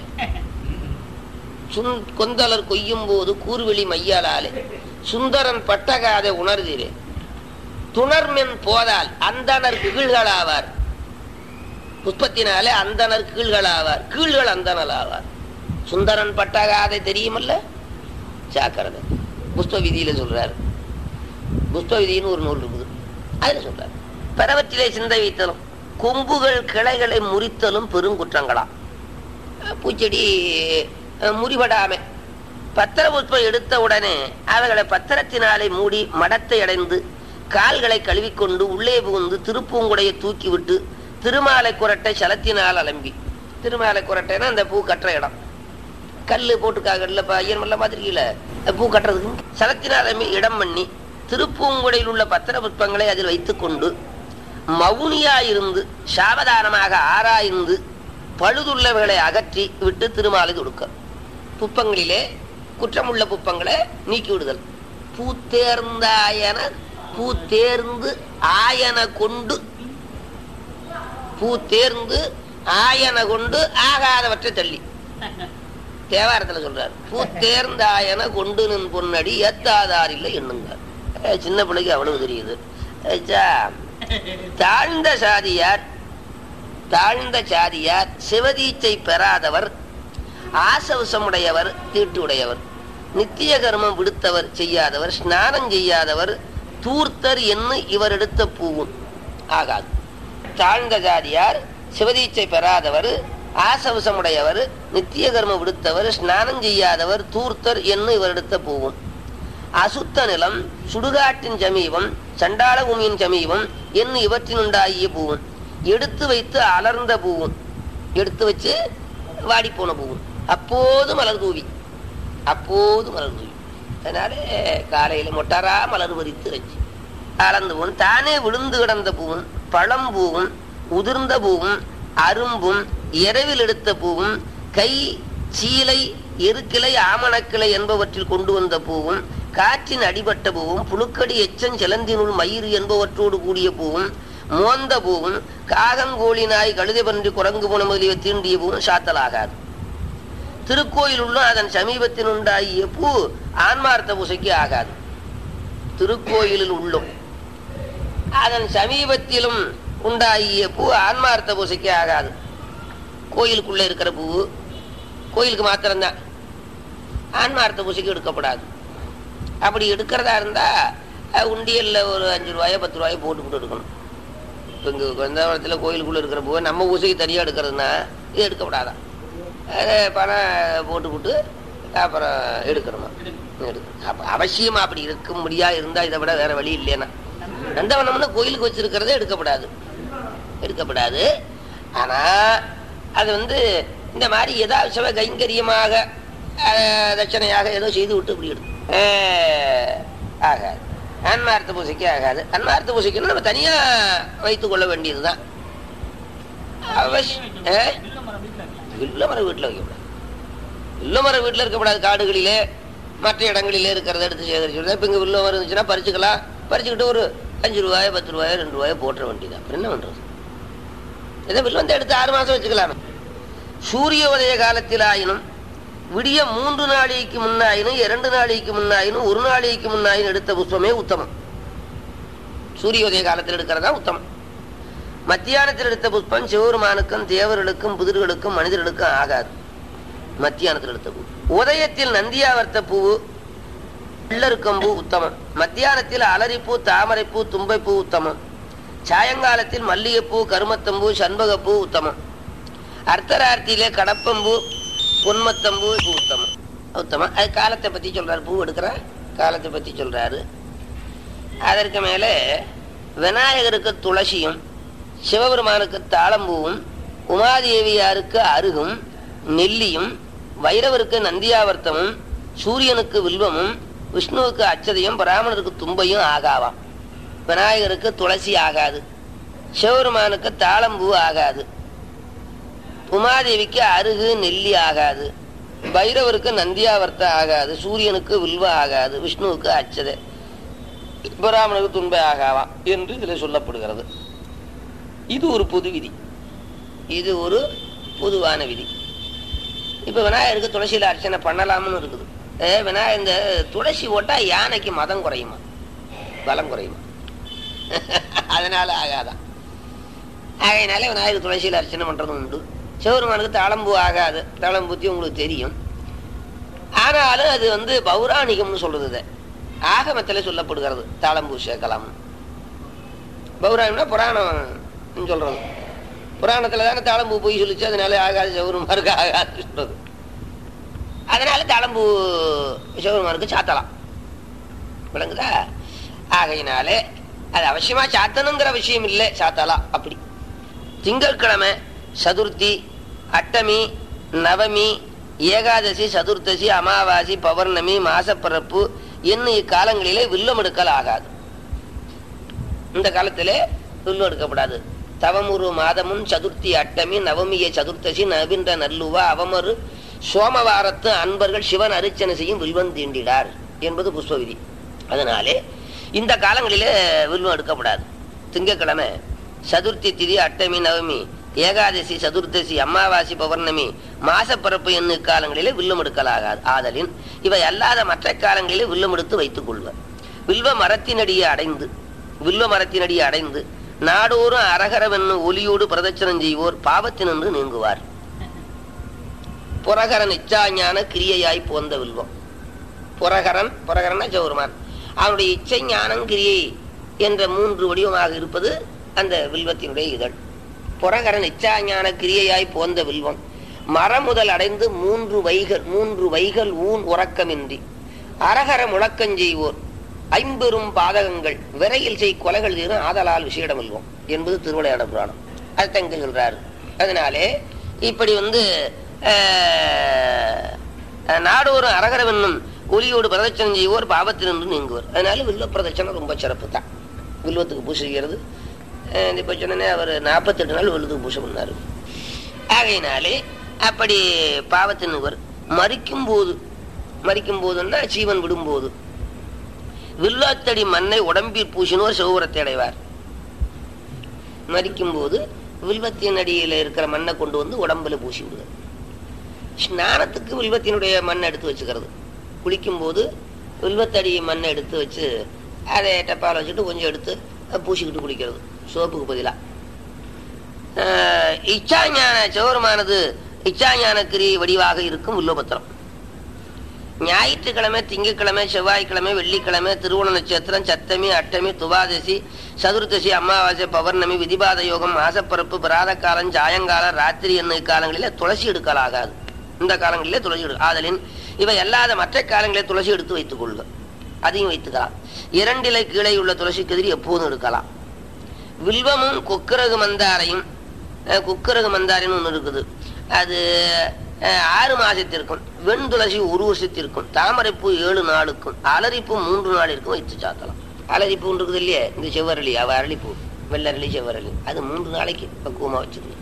S1: சுந் கொந்தலர் கொய்யும் போது கூறுவெளி மையாலாலே சுந்தரன் பட்ட காதை உணர்திரே துணர்மென் போதால் அந்தனர் கீழ்களாவார் புஷ்பத்தினாலே அந்தனர் கீழ்களாவார் கீழ்கள் அந்தனர் ஆவார் சுந்தரன் பட்டகாதை தெரியுமல்ல சாக்கரது புஷ்ப விதியில சொல்றாரு புஷ்ப விதின்னு ஒரு நூல் இருக்குது அதுல சொல்றாரு பரவற்றிலே சிந்தை வைத்தலும் கொம்புகள் கிளைகளை முறித்தலும் பெருங்குற்றங்களாம் அஹ் பூச்செடி அஹ், முறிபடாம பத்திர புஷ்பம் எடுத்த உடனே அவைகளை பத்திரத்தினாலே மூடி மடத்தை அடைந்து கால்களை கழுவிக்கொண்டு உள்ளே புகுந்து திருப்பூங்குடையை தூக்கிவிட்டு திருமாலை குரட்டை சலத்தினால் அலம்பி திருமாலை குரட்டைன்னா அந்த பூ கட்டுற இடம் கல்லு போட்டுக்காகல ஐயன் மல்ல மாதிரியில பூ கட்டுறதுக்கு சலத்தினால் அலம்பி இடம் பண்ணி திருப்பூங்குடையில் உள்ள பத்திர புஷ்பங்களை அதில் வைத்துக்கொண்டு மௌனியாயிருந்து சாவதானமாக ஆராய்ந்து பழுதுள்ளவைகளை அகற்றி விட்டு திருமாலை தொடுக்க புப்பங்களிலே குற்றமுள்ள புப்பங்களை நீக்கி விடுதல் பூத்தேர்ந்தாயன பூத்தேர்ந்து ஆயன கொண்டு பூ தேர்ந்து ஆயன கொண்டு ஆகாதவற்றை தள்ளி தேவாரத்துல சொல்றாரு பூ தேர்ந்தாயன கொண்டு நின் பொன்னடி ஏத்தாதார் இல்லை எண்ணுங்க அஹ் சின்ன பிள்ளைக்கு அவ்வளவு தெரியுது அஹ் சா- தாழ்ந்த சாதியார் தாழ்ந்த சாதியார் சிவதீச்சை பெறாதவர் ஆசவசமுடையவர் தீட்டுடையவர் நித்திய கர்மம் விடுத்தவர் செய்யாதவர் ஸ்நானம் செய்யாதவர் தூர்த்தர் என்று இவர் எடுத்த பூவும் ஆகாது தாழ்ந்த ஜாதியார் சிவதீச்சை பெறாதவர் ஆசவசமுடையவர் நித்திய கர்மம் விடுத்தவர் ஸ்நானம் செய்யாதவர் தூர்த்தர் என்று இவர் எடுத்த பூவும் அசுத்த நிலம் சுடுகாட்டின் சமீபம் சண்டாள பூமியின் சமீபம் என்று இவற்றினுண்டாகிய பூவும் எடுத்து வைத்து அலர்ந்த பூவும் எடுத்து வச்சு வாடிப்போன பூவும் அப்போது மலர் தூவி அப்போது மலர் தூவி அதனால காலையில மொட்டாரா மலர் பறித்து வச்சு அளந்து பூவும் தானே விழுந்து கிடந்த பூவும் பழம்பூவும் உதிர்ந்த பூவும் அரும்பும் இரவில் எடுத்த பூவும் கை சீலை எருக்கிளை ஆமணக்கிளை என்பவற்றில் கொண்டு வந்த பூவும் காற்றின் அடிபட்ட பூவும் புழுக்கடி எச்சன் செலந்தினுள் மயிறு என்பவற்றோடு கூடிய பூவும் மோந்த பூவும் காகங்கோழி நாய் கழுதை பன்றி குரங்கு போன முதலிய தீண்டிய பூவும் சாத்தலாகாது திருக்கோயிலுள்ளும் அதன் சமீபத்தில் உண்டாகிய பூ ஆன்மார்த்த பூசைக்கு ஆகாது திருக்கோயிலில் உள்ளும் அதன் சமீபத்திலும் உண்டாகிய பூ ஆன்மார்த்த பூசைக்கு ஆகாது கோயிலுக்குள்ள இருக்கிற பூ கோயிலுக்கு மாத்திரம்தான் ஆன்மார்த்த பூசைக்கு எடுக்கப்படாது அப்படி எடுக்கிறதா இருந்தா அஹ், உண்டியல்ல ஒரு அஞ்சு ரூபாயோ பத்து ரூபாயோ போட்டுக்கிட்டு எடுக்கணும் இப்போ இங்கே குழந்தாவரத்தில் கோயிலுக்குள்ள இருக்கிற பூவை நம்ம பூசைக்கு தனியாக எடுக்கிறதுனா இது எடுக்கப்படாதான் அதை பணம் போட்டுக்கிட்டு அப்புறம் எடுக்கணுமா எடுக்கணும் அப்போ அவசியமா அப்படி இருக்க முடியா இருந்தா இதை விட வேற வழி இல்லைன்னா நந்தவனம்னு கோயிலுக்கு வச்சிருக்கிறதே எடுக்கப்படாது எடுக்கப்படாது ஆனா அது வந்து இந்த மாதிரி ஏதாவசவ கைங்கரியமாக அஹ், தட்சணையாக ஏதோ செய்து விட்டு இப்படி எடுக்கும் அஹ், ஆகாது அன்மார்த்த பூசைக்கு ஆகாது அன்மார்த்த பூசைக்குன்னு நம்ம தனியா வைத்துக் கொள்ள வேண்டியதுதான் அவசியம் அஹ்?
S2: வில்ல மரம் வீட்டுல இருக்கலாம்
S1: வில்ல மரம் வீட்டில் வைக்கக்கூடாது வில்ல மரம் வீட்டில் இருக்கக்கூடாது காடுகளிலே மற்ற இடங்களிலே இருக்கிறத எடுத்து சேகரிச்சு இப்போ இங்கே வில்ல மரம் இருந்துச்சுன்னா பறிச்சுக்கலாம் பறிச்சுக்கிட்டு ஒரு அஞ்சு ரூபாயோ பத்து ரூபாயோ ரெண்டு ரூபாயோ போட்டுற வேண்டியது அப்புறம் என்ன பண்ணுறது ஏதோ வில்வந்தை எடுத்து ஆறு மாதம் வச்சுக்கலாம் சூரிய உதய காலத்தில் ஆயினும் விடிய மூன்று நாளைக்கு முன்னாயினும் இரண்டு நாளைக்கு முன்னாயினும் ஒரு நாளைக்கு முன்னாயினும் எடுத்த புஷ்பமே உத்தமம் சூரிய உதய காலத்தில் எடுக்கிறதா உத்தமம் மத்தியானத்தில் எடுத்த புஷ்பம் சிவபெருமானுக்கும் தேவர்களுக்கும் புதிர்களுக்கும் மனிதர்களுக்கும் ஆகாது மத்தியானத்தில் எடுத்த பூ உதயத்தில் நந்தியாவர்த்த பூவு வெள்ளருக்கம்பூ உத்தமம் மத்தியானத்தில் அலரிப்பூ தாமரைப்பூ தும்பைப்பூ உத்தமம் சாயங்காலத்தில் மல்லிகைப்பூ கருமத்தம்பூ சண்பகப்பூ உத்தமம் அர்த்தரார்த்தியிலே கடப்பம்பூ பொன்மத்தம்பூ பூ உத்தமம் உத்தமம் அது காலத்தை பத்தி சொல்றாரு பூ எடுக்கிற காலத்தை பத்தி சொல்றாரு அதற்கு மேலே விநாயகருக்கு துளசியும் சிவபெருமானுக்கு தாளம்பூவும் உமாதேவியாருக்கு அருகும் நெல்லியும் வைரவருக்கு நந்தியாவர்த்தமும் சூரியனுக்கு வில்வமும் விஷ்ணுவுக்கு அச்சதையும் பிராமணருக்கு தும்பையும் ஆகாவாம் விநாயகருக்கு துளசி ஆகாது சிவபெருமானுக்கு தாளம்பூ ஆகாது உமாதேவிக்கு அருகு நெல்லி ஆகாது பைரவருக்கு நந்தியாவர்த்த ஆகாது சூரியனுக்கு வில்வ ஆகாது விஷ்ணுவுக்கு அச்சதை பிராமணருக்கு துன்பை ஆகாவாம் என்று இதில் சொல்லப்படுகிறது இது ஒரு பொது விதி இது ஒரு பொதுவான விதி இப்ப விநாயகருக்கு துளசியில அர்ச்சனை பண்ணலாம்னு இருக்குது ஏ விநாயகர் இந்த துளசி ஓட்டா யானைக்கு மதம் குறையுமா பலம் குறையுமா அதனால ஆகாதான் ஆகையினால விநாயகர் துளசியில அர்ச்சனை பண்றதும் உண்டு சிவபெருமானுக்கு தாளம்பூ ஆகாது தாளம்பூத்தி உங்களுக்கு தெரியும் ஆனாலும் அது வந்து பௌராணிகம்னு சொல்றது இதை. ஆகமத்துல சொல்லப்படுகிறது தாளம்பூ சேர்க்கலாம் பௌராணிகம்னா புராணம் சொல்றது புராணத்துல தானே தாளம்பூ போய் சொல்லிச்சு அதனால ஆகாது சிவபெருமாருக்கு ஆகாது சொல்றது அதனால தாளம்பூ சிவபெருமாருக்கு சாத்தலாம் விளங்குதா ஆகையினாலே அது அவசியமா சாத்தணுங்கிற விஷயம் இல்லை சாத்தலாம் அப்படி திங்கட்கிழமை சதுர்த்தி அட்டமி நவமி ஏகாதசி சதுர்த்தசி அமாவாசி பௌர்ணமி மாசப்பிறப்பு என்னும் இக்காலங்களிலே வில்லம் எடுக்கல் ஆகாது இந்த காலத்திலே வில்லம் எடுக்கப்படாது தவமுரு மாதமும் சதுர்த்தி அட்டமி நவமிய சதுர்த்தசி நவீன்ற நல்லுவா அவமரு சோமவாரத்து அன்பர்கள் சிவன் அரிச்சனை செய்யும் வில்வன் தீண்டிடார் என்பது புஷ்ப விதி அதனாலே இந்த காலங்களிலே வில்வம் எடுக்கப்படாது திங்கட்கிழமை சதுர்த்தி திதி அட்டமி நவமி ஏகாதசி சதுர்த்தசி அமாவாசி பௌர்ணமி மாசப்பிறப்பு என்னும் காலங்களிலே வில்லம் எடுக்கலாகாது ஆதலின் இவை அல்லாத மற்ற காலங்களிலே வில்லம் எடுத்து வைத்துக் கொள்வர் வில்வ மரத்தினடியே அடைந்து வில்வ மரத்தினடியே அடைந்து நாடோறும் அரகரவென்னும் ஒலியோடு பிரதட்சணம் செய்வோர் பாவத்தினின்று நீங்குவார் புரகரன் இச்சாஞான கிரியையாய் போந்த வில்வம் புரகரன் புரகரன் ஜவுருமான் அவனுடைய இச்சை ஞானம் கிரியை என்ற மூன்று வடிவமாக இருப்பது அந்த வில்வத்தினுடைய இதழ் புரகரன் இச்சாஞான கிரியையாய் போந்த வில்வம் மரம் முதல் அடைந்து மூன்று வைகள் மூன்று வைகள் ஊன் உறக்கமின்றி அரகர முழக்கஞ் செய்வோர் ஐம்பெரும் பாதகங்கள் விரையில் செய் கொலைகள் தீரும் ஆதலால் விசேடம் வெல்வோம் என்பது திருவிளையாட புராணம் அதை இங்க சொல்றாரு அதனாலே இப்படி வந்து ஆஹ், நாடோறும் அரகரவென்னும் ஒலியோடு பிரதட்சணம் செய்வோர் பாவத்தினின்று நீங்குவர் அதனால வில்வ பிரதட்சணம் ரொம்ப சிறப்பு தான் வில்வத்துக்கு பூசை செய்கிறது அஹ் இப்ப சொன்னே அவர் நாற்பத்தெட்டு நாள் வில்வத்துக்கு பூசை பண்ணாரு ஆகையினாலே அப்படி பாவத்தின் இவர் மறிக்கும் போது மறிக்கும் போதுன்னா ஜீவன் விடும்போது வில்லாத்தடி மண்ணை உடம்பில் பூசினோர் சிவபுரத்தை அடைவார் மறிக்கும் போது வில்வத்தின் அடியில் இருக்கிற மண்ணை கொண்டு வந்து உடம்புல பூசி விடுது ஸ்நானத்துக்கு வில்வத்தினுடைய மண்ணை எடுத்து வச்சுக்கிறது குளிக்கும் போது வில்வத்தடி மண்ணை எடுத்து வச்சு அதை டப்பால் வச்சுட்டு கொஞ்சம் எடுத்து பூசிக்கிட்டு குளிக்கிறது சோப்புக்கு பதிலாக இச்சாஞான சிவருமானது இச்சாஞான கிரி வடிவாக இருக்கும் வில்வபத்திரம் ஞாயிற்றுக்கிழமை திங்கட்கிழமை செவ்வாய்க்கிழமை வெள்ளிக்கிழமை திருவோண நட்சத்திரம் சத்தமி அட்டமி துவாதசி சதுர்த்தசி அமாவாசை பௌர்ணமி விதிபாத யோகம் மாசப்பரப்பு பிராத காலம் சாயங்காலம் ராத்திரி என்னும் காலங்களிலே துளசி எடுக்கலாகாது இந்த காலங்களிலே துளசி எடு ஆதலின் இவை அல்லாத மற்ற காலங்களிலே துளசி எடுத்து வைத்துக் கொள்க அதையும் வைத்துக்கலாம் இரண்டிலை கீழே உள்ள துளசி கதிரி எப்போதும் எடுக்கலாம் வில்வமும் கொக்கரகு மந்தாரையும் அஹ், கொக்கரகு மந்தாரின்னு ஒன்று இருக்குது அது அஹ், ஆறு மாசத்திற்கும் வெண்துளசி ஒரு வருஷத்திற்கும் தாமரைப்பூ ஏழு நாளுக்கும் அலரிப்பூ மூன்று நாளிற்கும் வைத்து சாத்தலாம் அலரிப்பூ இருக்குது இல்லையே இந்த செவ்வரளி அவ அரளிப்பூ வெள்ளரளி செவ்வரளி அது மூன்று நாளைக்கு பக்குவமா வச்சிருந்தேன்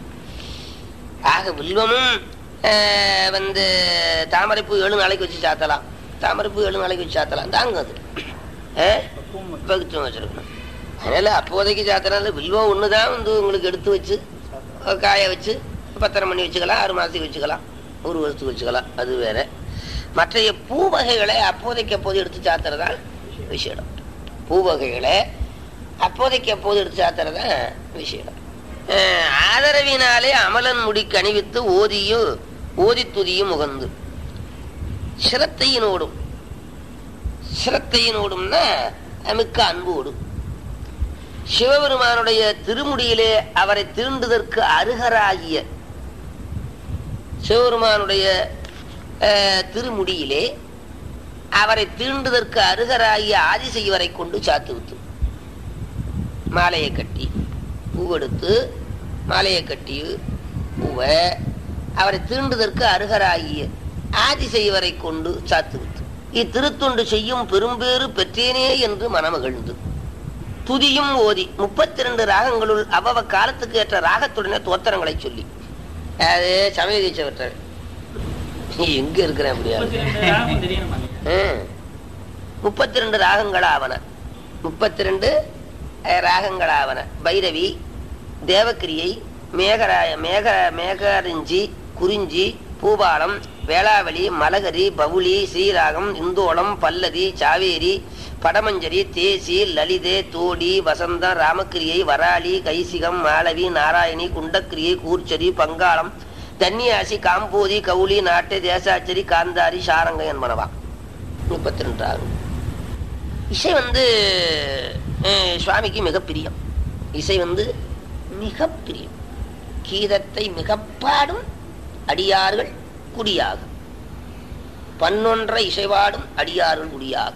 S1: ஆக வில்வமும் அஹ், வந்து தாமரைப்பூ ஏழு நாளைக்கு வச்சு சாத்தலாம் தாமரைப்பூ ஏழு நாளைக்கு வச்சு சாத்தலாம் தாங்க அது அஹ், பகுத்துவம் வச்சிருக்கணும் அதனால அப்போதைக்கு சாத்தினால வில்வம் ஒண்ணுதான் வந்து உங்களுக்கு எடுத்து வச்சு அஹ், காய வச்சு பத்திரம் பண்ணி வச்சுக்கலாம் ஆறு மாசத்துக்கு வச்சுக்கலாம் ஒரு வருஷத்துக்கு வச்சுக்கலாம் அது வேற மற்றைய பூ வகைகளை அப்போதைக்கு அப்போது எடுத்து சாத்துறதா விஷயம் பூ வகைகளை அப்போதைக்கு அப்போது எடுத்து சாத்துறதா விஷயம் அஹ், ஆதரவினாலே அமலன் முடிக்கு அணிவித்து ஓதியும் ஓதி துதியும் முகந்து சிரத்தையினோடும் சிரத்தையினோடும்னா மிக்க அன்போடும் சிவபெருமானுடைய திருமுடியிலே அவரை திருண்டுதற்கு அருகராகிய சிவபெருமானுடைய அஹ், திருமுடியிலே அவரை தீண்டுதற்கு அருகராகிய ஆதிசெய்வரை கொண்டு சாத்து வித்து மாலையை கட்டி பூவெடுத்து மாலையை கட்டி பூவை அவரை தீண்டுதற்கு அருகராகிய ஆதிசெய்வரை கொண்டு சாத்து வித்து இத்திருத்தொண்டு செய்யும் பெரும்பேறு பெற்றேனே என்று மனமகிழ்ந்து துதியும் ஓதி முப்பத்தி ரெண்டு ராகங்களுள் அவ்வவ காலத்துக்கு ஏற்ற ராகத்துடனே தோத்திரங்களை சொல்லி அது சமயதீச்சவற்ற எங்க இருக்கிறேன் அப்படியா
S2: முப்பத்தி ரெண்டு ராகம் தெரியணுமா
S1: முப்பத்தி ரெண்டு ராகங்களாவன முப்பத்தி ரெண்டு ராகங்களாவன பைரவி தேவக்கிரியை மேகராய மேக மேகரிஞ்சி குறிஞ்சி பூபாலம் வேளாவளி மலகரி பவுளி ஸ்ரீராகம் இந்தோளம் பல்லதி சாவேரி படமஞ்சரி தேசி லலிதே தோடி வசந்தம் ராமக்கிரியை வராளி கைசிகம் மாலவி நாராயணி குண்டக்கிரியை கூர்ச்சரி பங்காளம் தன்னியாசி காம்போதி கவுளி நாட்டை தேசாச்சரி காந்தாரி சாரங்க என்பனவா முப்பத்தி ரெண்டு ஆகும் இசை வந்து அஹ், சுவாமிக்கு மிக பிரியம் இசை வந்து மிக பிரியம் கீதத்தை மிகப்பாடும் அடியார்கள் குடியாக பன்னொன்ற இசைவாடும் அடியார்கள் குடியாக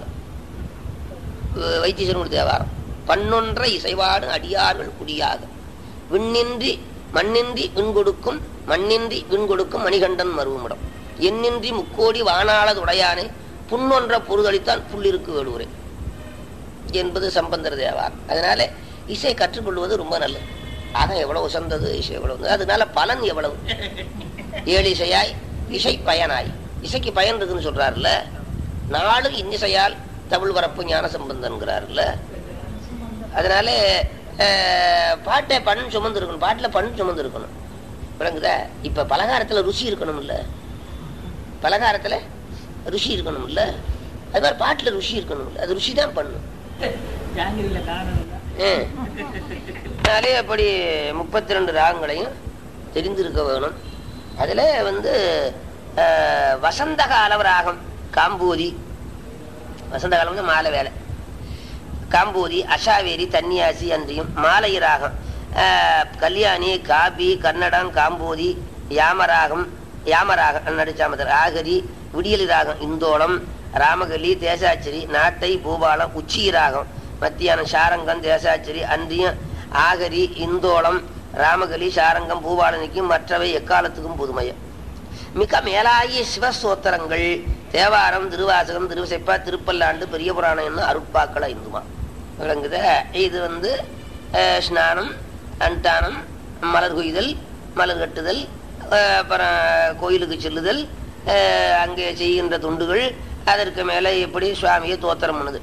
S1: அஹ், வைத்தீஸ்வரன் தேவாரம் பன்னொன்ற இசைவாடும் அடியார்கள் குடியாக விண்ணின்றி மண்ணின்றி விண்கொடுக்கும் மண்ணின்றி விண்கொடுக்கும் மணிகண்டன் மருவமிடம் எண்ணின்றி முக்கோடி வானாளதுடையானே புன்னொன்ற பொருதளித்தான் புள்ளிருக்கு வேடுவரே என்பது சம்பந்தர் தேவாரம் அதனால இசை கற்றுக்கொள்வது ரொம்ப நல்லது ஆக எவ்வளவு உசந்தது இசை எவ்வளவு அதனால பலன் எவ்வளவு ஏழு இசையாய் இசை பயனாய் இசைக்கு பயன் இருக்குன்னு சொல்றாருல்ல நாலு இன்னிசையால் தமிழ் வரப்பு ஞான சம்பந்தன்கிறாருல்ல அதனால அஹ், பாட்டை பண் சுமந்து இருக்கணும் பாட்டில் பண் சுமந்து இருக்கணும் விளங்குதா இப்ப பலகாரத்துல ருசி இருக்கணும் இல்ல பலகாரத்துல ருசி இருக்கணும் இல்ல அது மாதிரி பாட்டுல ருசி இருக்கணும் இல்ல அது ருசி தான் பண்ணும்
S2: ஜாங்கிரில காரணம் இல்ல
S1: அதனாலே அப்படி முப்பத்தி ரெண்டு ராகங்களையும் தெரிந்திருக்க வேணும் அதுல வந்து அஹ், வசந்த கால ராகம் காம்பூதி வசந்த காலம் வந்து மாலை வேலை காம்பூதி அஷாவேரி தன்னியாசி அன்றியும் மாலை ராகம் அஹ், கல்யாணி காபி கன்னடம் காம்போதி யாமராகம் யாமராகம் நடிச்சாமதர் ஆகரி விடியலி ராகம் இந்தோளம் ராமகலி தேசாச்சரி நாட்டை பூபாலம் உச்சி ராகம் மத்தியானம் சாரங்கம் தேசாச்சரி அன்றியும் ஆகரி இந்தோளம் ராமகலி சாரங்கம் பூபாலனிக்கும் மற்றவை எக்காலத்துக்கும் புதுமையம் மிக மேலாகிய சிவஸ்தோத்திரங்கள் தேவாரம் திருவாசகம் திருவிசைப்பா திருப்பல்லாண்டு பெரிய புராணம் என்ன அருட்பாக்கள் ஐந்துமா விளங்குத இது வந்து அஹ், ஸ்நானம் அன்டானம் மலர் கொய்தல் மலர் கட்டுதல் அஹ், அப்புறம் கோயிலுக்கு செல்லுதல் அஹ், அங்கே செய்கின்ற தொண்டுகள் அதற்கு மேலே எப்படி சுவாமியை தோத்திரம் பண்ணுது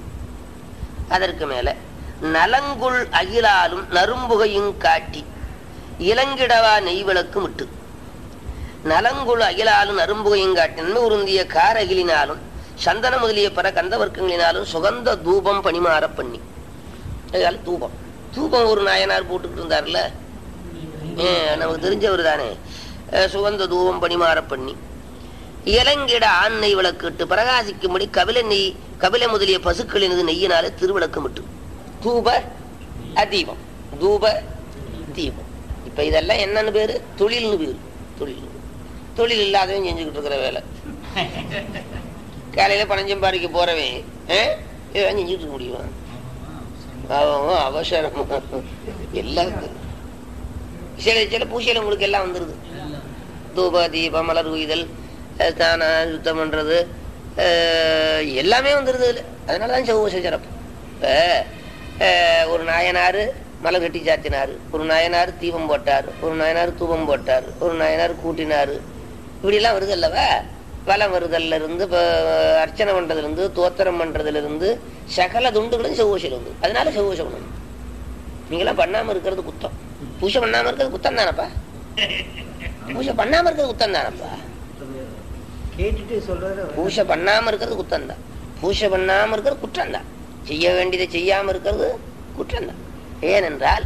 S1: அதற்கு மேலே நலங்குள் அகிலாலும் நரும்புகையும் காட்டி இளங்கிடவா நெய்விளக்கு விட்டு நலங்குள் அகிலாலும் நரும்புகையும் காட்டி நன்மை உருந்திய காரகிலினாலும் சந்தன முதலிய பிற கந்தவர்க்கங்களினாலும் சுகந்த தூபம் பணிமாற பண்ணி அதனால தூபம் தூபம் ஒரு நாயனார் போட்டுக்கிட்டு இருந்தார்ல ஏ, நமக்கு தெரிஞ்சவர் தானே அஹ், சுகந்த தூபம் பணிமாற பண்ணி இளங்கிட ஆண் விளக்கிட்டு பிரகாசிக்கும்படி கபில நெய் கபில முதலிய பசுக்களினது நெய்யினாலே திருவிளக்கம் விட்டு தூப அதீபம் தூப தீபம் இப்ப இதெல்லாம் என்னன்னு பேரு தொழில்னு பேரு தொழில் தொழில் இல்லாதவன் செஞ்சுக்கிட்டு இருக்கிற வேலை காலையில பணம் சம்பாதிக்க போறவன் அஹ், இதெல்லாம் செஞ்சுட்டு இருக்க முடியுமா அவன் அவசரம் எல்லாம் இருக்குது. சில சில பூசையில உங்களுக்கு எல்லாம் வந்துருது தூப தீப மலர் உய்தல் அஹ் ஸ்நானம் சுத்தம் பண்றது அஹ் எல்லாமே வந்துருது இதுல அதனாலதான் செவ்வூசை சிறப்பு இப்ப அஹ் ஒரு நாயனாரு மலர் கட்டி சாத்தினாரு ஒரு நாயனார் தீபம் போட்டார் ஒரு நாயனார் தூபம் போட்டார் ஒரு நாயனார் கூட்டினாரு இப்படி எல்லாம் வருது அல்லவா வலம் வருதல்ல இருந்து இப்ப அர்ச்சனை பண்றதுல இருந்து தோத்திரம் பண்றதுல இருந்து சகல துண்டுகளும் செவ்வூசையில் வந்து அதனால செவ்வூசை பண்ணணும் நீங்களாம் பண்ணாம இருக்கிறது குத்தம் பூஜை பண்ணாம இருக்கிறது குத்தம் தானப்பா பூஜை பண்ணாம இருக்கிறது குத்தம் தானப்பா
S3: கேட்டுட்டு சொல்றது
S1: பூஜை பண்ணாம இருக்கிறது குத்தம் தான் பூஜை பண்ணாம இருக்கிறது குற்றம் தான் செய்ய வேண்டியதை செய்யாம இருக்கிறது குற்றம் தான் ஏனென்றால்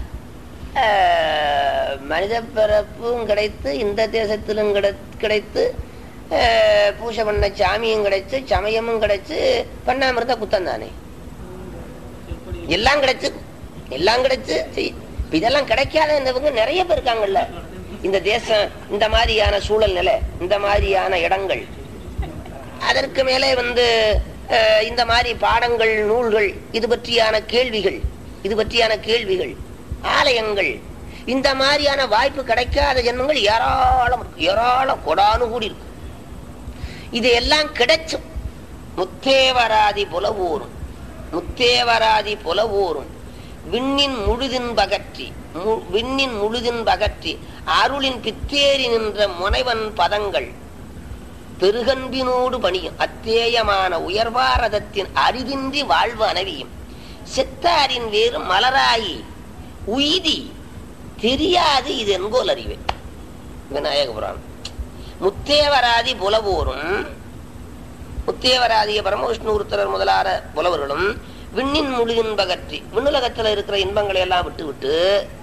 S1: ஆஹ், மனித பிறப்பும் கிடைத்து இந்த தேசத்திலும் கிடை- கிடைத்து ஆஹ், பூஜை பண்ண சாமியும் கிடைச்சு சமயமும் கிடைச்சு பண்ணாம இருந்தா குத்தம் தானே
S2: எப்படி
S1: எல்லாம் கிடைச்சு எல்லாம் கிடைச்சு செய்- இப்ப இதெல்லாம் கிடைக்காதவங்க நிறைய பேர் இருக்காங்கல்ல இந்த தேசம் இந்த மாதிரியான சூழல் நிலை இந்த மாதிரியான இடங்கள் அதற்கு மேலே வந்து அஹ், இந்த மாதிரி பாடங்கள் நூல்கள் இது பற்றியான கேள்விகள் இது பற்றியான கேள்விகள் ஆலயங்கள் இந்த மாதிரியான வாய்ப்பு கிடைக்காத ஜென்மங்கள் ஏராளம் இருக்கு ஏராளம் கொடானு கூடி இருக்கு இது எல்லாம் கிடைச்சும் முத்தேவராதி புலவூரும் முத்தேவராதி புலவூரும் விண்ணின் முழுதின் பகற்றி மு- விண்ணின் முழுதின் பகற்றி அருளின் பித்தேறி நின்ற முனைவன் பதங்கள் பெருகன்பினோடு பணியும் அத்தேயமான உயர்வாரதத்தின் அறிவின்றி வாழ்வு அனவியும் செத்தாரின் வேறு மலராயி உய்தி தெரியாது இது என்கோல் அறிவேன் விநாயக புராணம் முத்தேவராதி புலவோரும் முத்தேவராதிய பரமவிஷ்ணு உருத்தரர் முதலான புலவர்களும் விண்ணின் முழுதின் பகற்றி விண்ணுலகத்துல இருக்கிற இன்பங்களை எல்லாம் விட்டு விட்டு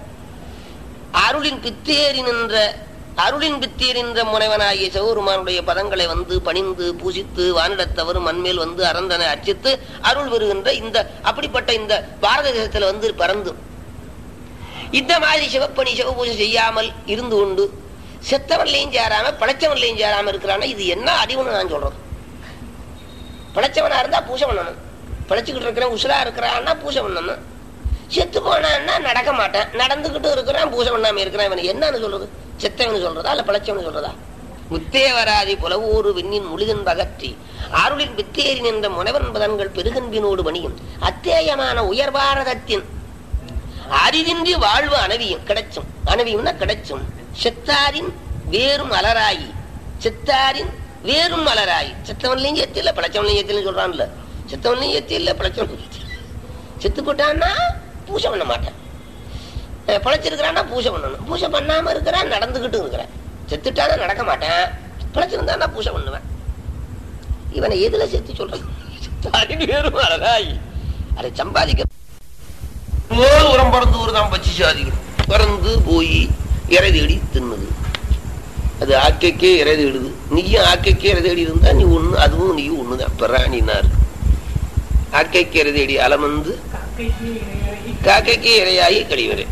S1: அருளின் பித்தேறி நின்ற அருளின் பித்தேறி நின்ற முனைவனாகிய சிவபெருமானுடைய பதங்களை வந்து பணிந்து பூசித்து வானிடத்தவர் மண்மேல் வந்து அறந்தனை அர்ச்சித்து அருள் பெறுகின்ற இந்த அப்படிப்பட்ட இந்த பாரத தேசத்துல வந்து பறந்து இந்த மாதிரி சிவப்பணி சிவபூஜை செய்யாமல் இருந்து கொண்டு செத்தவன்லையும் சேராம படைச்சவன்லையும் சேராம இருக்கிறானா இது என்ன அறிவுன்னு நான் சொல்றது படைச்சவனா இருந்தா பூஜை பண்ணணும் படைச்சுக்கிட்டு இருக்கிறேன் உசுரா இருக்கிறான்னா பூஜை பண்ணணும் செத்து போனான்னா நடக்க மாட்டேன் நடந்துகிட்டு இருக்கிறான் பூஜை பண்ணாம இருக்கிறான் இவன் என்னன்னு சொல்றது செத்தவனு சொல்றதா இல்ல படைச்சவனு சொல்றதா முத்தேவராதி புலவூறு விண்ணின் முழுதின் பகற்றி அருளின் வித்தேறி நின்ற முனைவன் பதன்கள் பெருகன்பினோடு பணியும் அத்தேயமான உயர்பாரதத்தின் அறிவின்றி வாழ்வு அணவியும் கிடைச்சும் அணவியும்னா கிடைச்சும் செத்தாரின் வேறும் அலராயி செத்தாரின் வேறும் அலராயி செத்தவன்லையும் ஏத்தி இல்ல படைச்சவன்லையும் ஏத்தின்னு சொல்றான்ல செத்தவன்லையும் ஏத்தி இல்ல படைச்சவன்லையும் ஏத்தி இல்ல. செத்து போட்டான்னா பூஜை பண்ண மாட்டேன் அஹ் பிழைச்சிருக்கிறான்னா பூஜை பண்ணணும் பூஜை பண்ணாம இருக்கிறான் நடந்துகிட்டு இருக்கிறேன் செத்துட்டானா நடக்க மாட்டேன் பிழைச்சிருந்தானா பூஜை பண்ணுவேன் இவனை எதுல சேர்த்து சொல்றது செத்தாரின் வேறும் அலராயி அதை சம்பாதிக்க போல் உரம் பறந்து ஒரு தான் பச்சி சாதிகள் பறந்து போய் இறை தேடி தின்னுது அது ஆக்கைக்கே இறை தேடுது நீயும் ஆக்கைக்கே இறை தேடி இருந்தா நீ ஒண்ணு அதுவும் நீயும் ஒண்ணுதான் பிராணினார் ஆக்கைக்கு இறை தேடி அலமந்து
S2: காக்கைக்கு இரையாகி
S1: காக்கைக்கு இரையாகி கழிவரே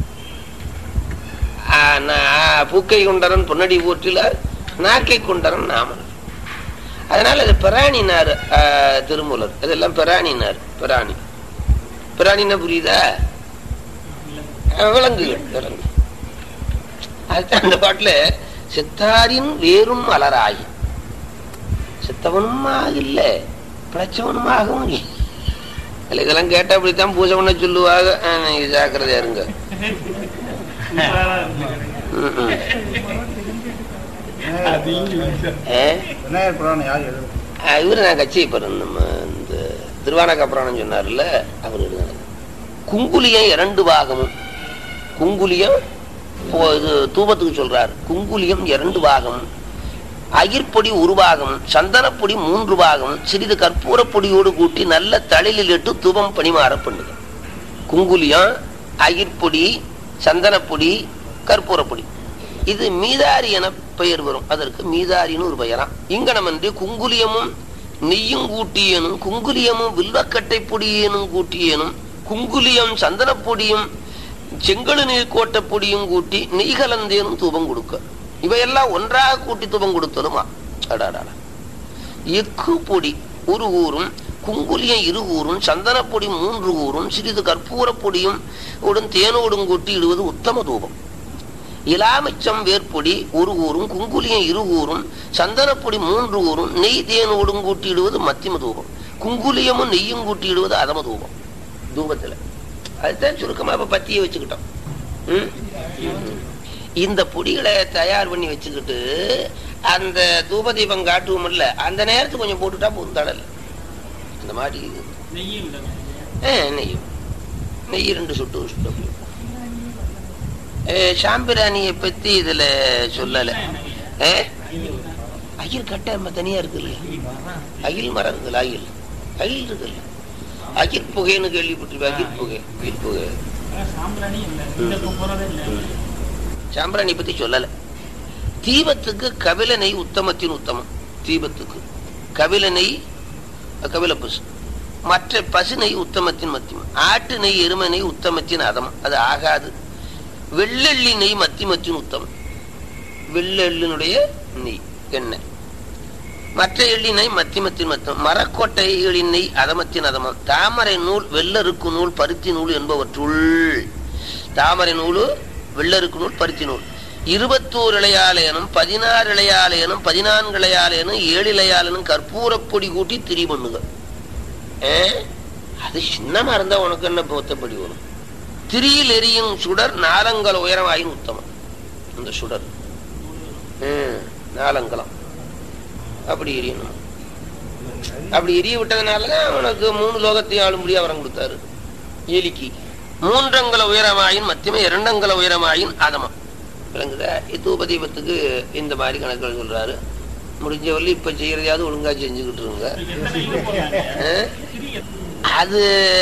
S1: பூக்கை கொண்டரன் பொன்னடி போற்றிலார் நாக்கை கொண்டரன் நாமன் அதனால அது பிராணினார் திருமூலர் இதெல்லாம் பிராணினார் பிராணி பிராணின்னா புரியுதா அஹ் விலங்குகள் விலங்கு அதுதான் அந்த பாட்டுல செத்தாரின் வேறும் மலராகி செத்தவனும் ஆகல பிழைச்சவனுமாகவும் இல்லை. இல்ல இதெல்லாம் கேட்டா அப்படித்தான் பூஜை பண்ண சொல்லுவாங்க அஹ் நீங்க ஜாக்கிரதையா இருங்க
S2: சூப்பரா இருந்தது.
S1: ம், ம்.
S2: அது இங்கிலீஷ்.
S1: ஆ?
S3: விநாயகர் புராணம் யார் எழுதும்
S1: ஆ, இவரு நான் கட்சியப்பரன் நம்ம இந்த திருவானக புராணம் சொன்னார்ல அவர் எழுதினார் குங்குலியம் இரண்டு பாகமும் குங்குலியம் இப்போ இது தூபத்துக்கு சொல்றார் குங்குலியம் இரண்டு பாகமும் அகிர்பொடி ஒரு பாகம் சந்தனப்பொடி மூன்று பாகம் சிறிது கற்பூரப் பொடியோடு கூட்டி நல்ல தளிலில் இட்டு தூபம் பணிமாற பண்ணுங்க குங்குலியம் அகிர்பொடி சந்தனப்பொடி கற்பூரப்பொடி இது மீதாரி என பெயர் வரும் அதற்கு மீதாரின்னு ஒரு பெயராம் இங்கனமன்றி குங்குலியமும் நெய்யும் கூட்டியனும் குங்குலியமும் வில்வக்கட்டை பொடியேனும் கூட்டியேனும் குங்குலியம் சந்தனப்பொடியும் செங்கழு நீர் கோட்ட பொடியும் கூட்டி நெய் கலந்தேனும் தூபம் கொடுக்க இவையெல்லாம் ஒன்றாக கூட்டி தூபம் கொடுத்தலுமா அடாடா எக்கு பொடி ஒரு ஊரும் குங்குலியம் இரு ஊரும் சந்தனப்பொடி மூன்று ஊரும் சிறிது கற்பூரப் பொடியும் உடன் தேனோடும் கூட்டி இடுவது உத்தம தூபம் இலாமிச்சம் வேர்ப்பொடி ஒரு ஊரும் குங்குலியம் இரு ஊரும் சந்தனப்பொடி மூன்று ஊரும் நெய் தேனோடும் கூட்டி இடுவது மத்தியம தூபம் குங்குலியமும் நெய்யும் கூட்டி இடுவது அதம தூபம் தூபத்துல அதுதான் சுருக்கமா இப்ப பத்திய வச்சுக்கிட்டோம் ம்? இந்த பொடிகளை தயார் பண்ணி வச்சுக்கிட்டு அந்த தூப தீபம் காட்டுவோம்ல அந்த நேரத்துக்கு கொஞ்சம் போட்டுட்டா போதும் தடல் அந்த மாதிரி இது.
S2: நெய்யும் இல்லை.
S1: ஆ, நெய் நெய் ரெண்டு சுட்டு சுட்டு சாம்பிராணியை பத்தி இதுல சொல்லல ஏ? அகில் கட்டை நம்ம தனியா இருக்குல்ல அகில் மரம் இருக்குல்ல அகில் அகில் இருக்குல்ல அகில் புகைன்னு கேள்விப்பட்டிருப்பேன் அகில் புகை அகில் புகை
S2: அதான் சாம்பிராணி இல்லை. இந்த இப்போ போறதே இல்லை.
S1: சாம்பிராணி பத்தி சொல்லல தீபத்துக்கு கபில நெய் உத்தமத்தின் உத்தமம் தீபத்துக்கு கபில நெய் கபில பசு மற்ற பசு நெய் உத்தமத்தின் மத்தியம் ஆட்டு நெய் எருமை நெய் உத்தமத்தின் அதம் அது ஆகாது வெள்ளெள்ளி நெய் மத்திமத்தின் உத்தமம் வெள்ளெள்ளினுடைய நெய் எண்ணெய் மற்ற எள்ளி நெய் மத்திமத்தின் மத்தம் மரக்கோட்டை எழின் நெய் அதமத்தின் அதமம் தாமரை நூல் வெள்ளருக்கு நூல் பருத்தி நூல் என்பவற்றுள் தாமரை நூலு வெள்ளருக்கு நூல் பருத்தி நூல் இருபத்தோரு இளையாலயனும் பதினாறு இளையாலயனும் பதினான்கு இளையாலயனும் ஏழு இளையாலனும் கற்பூரப் பொடி கூட்டி திரி பண்ணுங்க ஏ? அது சின்னமா இருந்தா உனக்கு என்ன பொத்தப்படி வரும் திரியில் எரியும் சுடர் நாலங்கல் உயரமாயின் உத்தமம் அந்த சுடர் ம், நாலங்கலம் அப்படி எரியணும் அப்படி எரிய விட்டதுனாலதான் உனக்கு மூணு லோகத்தையும் ஆளும்படியா வரம் கொடுத்தாரு எலிக்கு மூன்றங்கல உயரமாயின் மத்தியமே இரண்டங்கல உயரமாயின் அதமம் விளங்குதா தூப தீபத்துக்கு இந்த மாதிரி கணக்குகள் சொல்றாரு முடிஞ்ச வரல இப்ப செய்யறதையாவது ஒழுங்கா செஞ்சுக்கிட்டு இருங்க
S2: எத்தனை இது போடுறாங்க?
S1: ஆ?
S2: சிறிய
S1: அது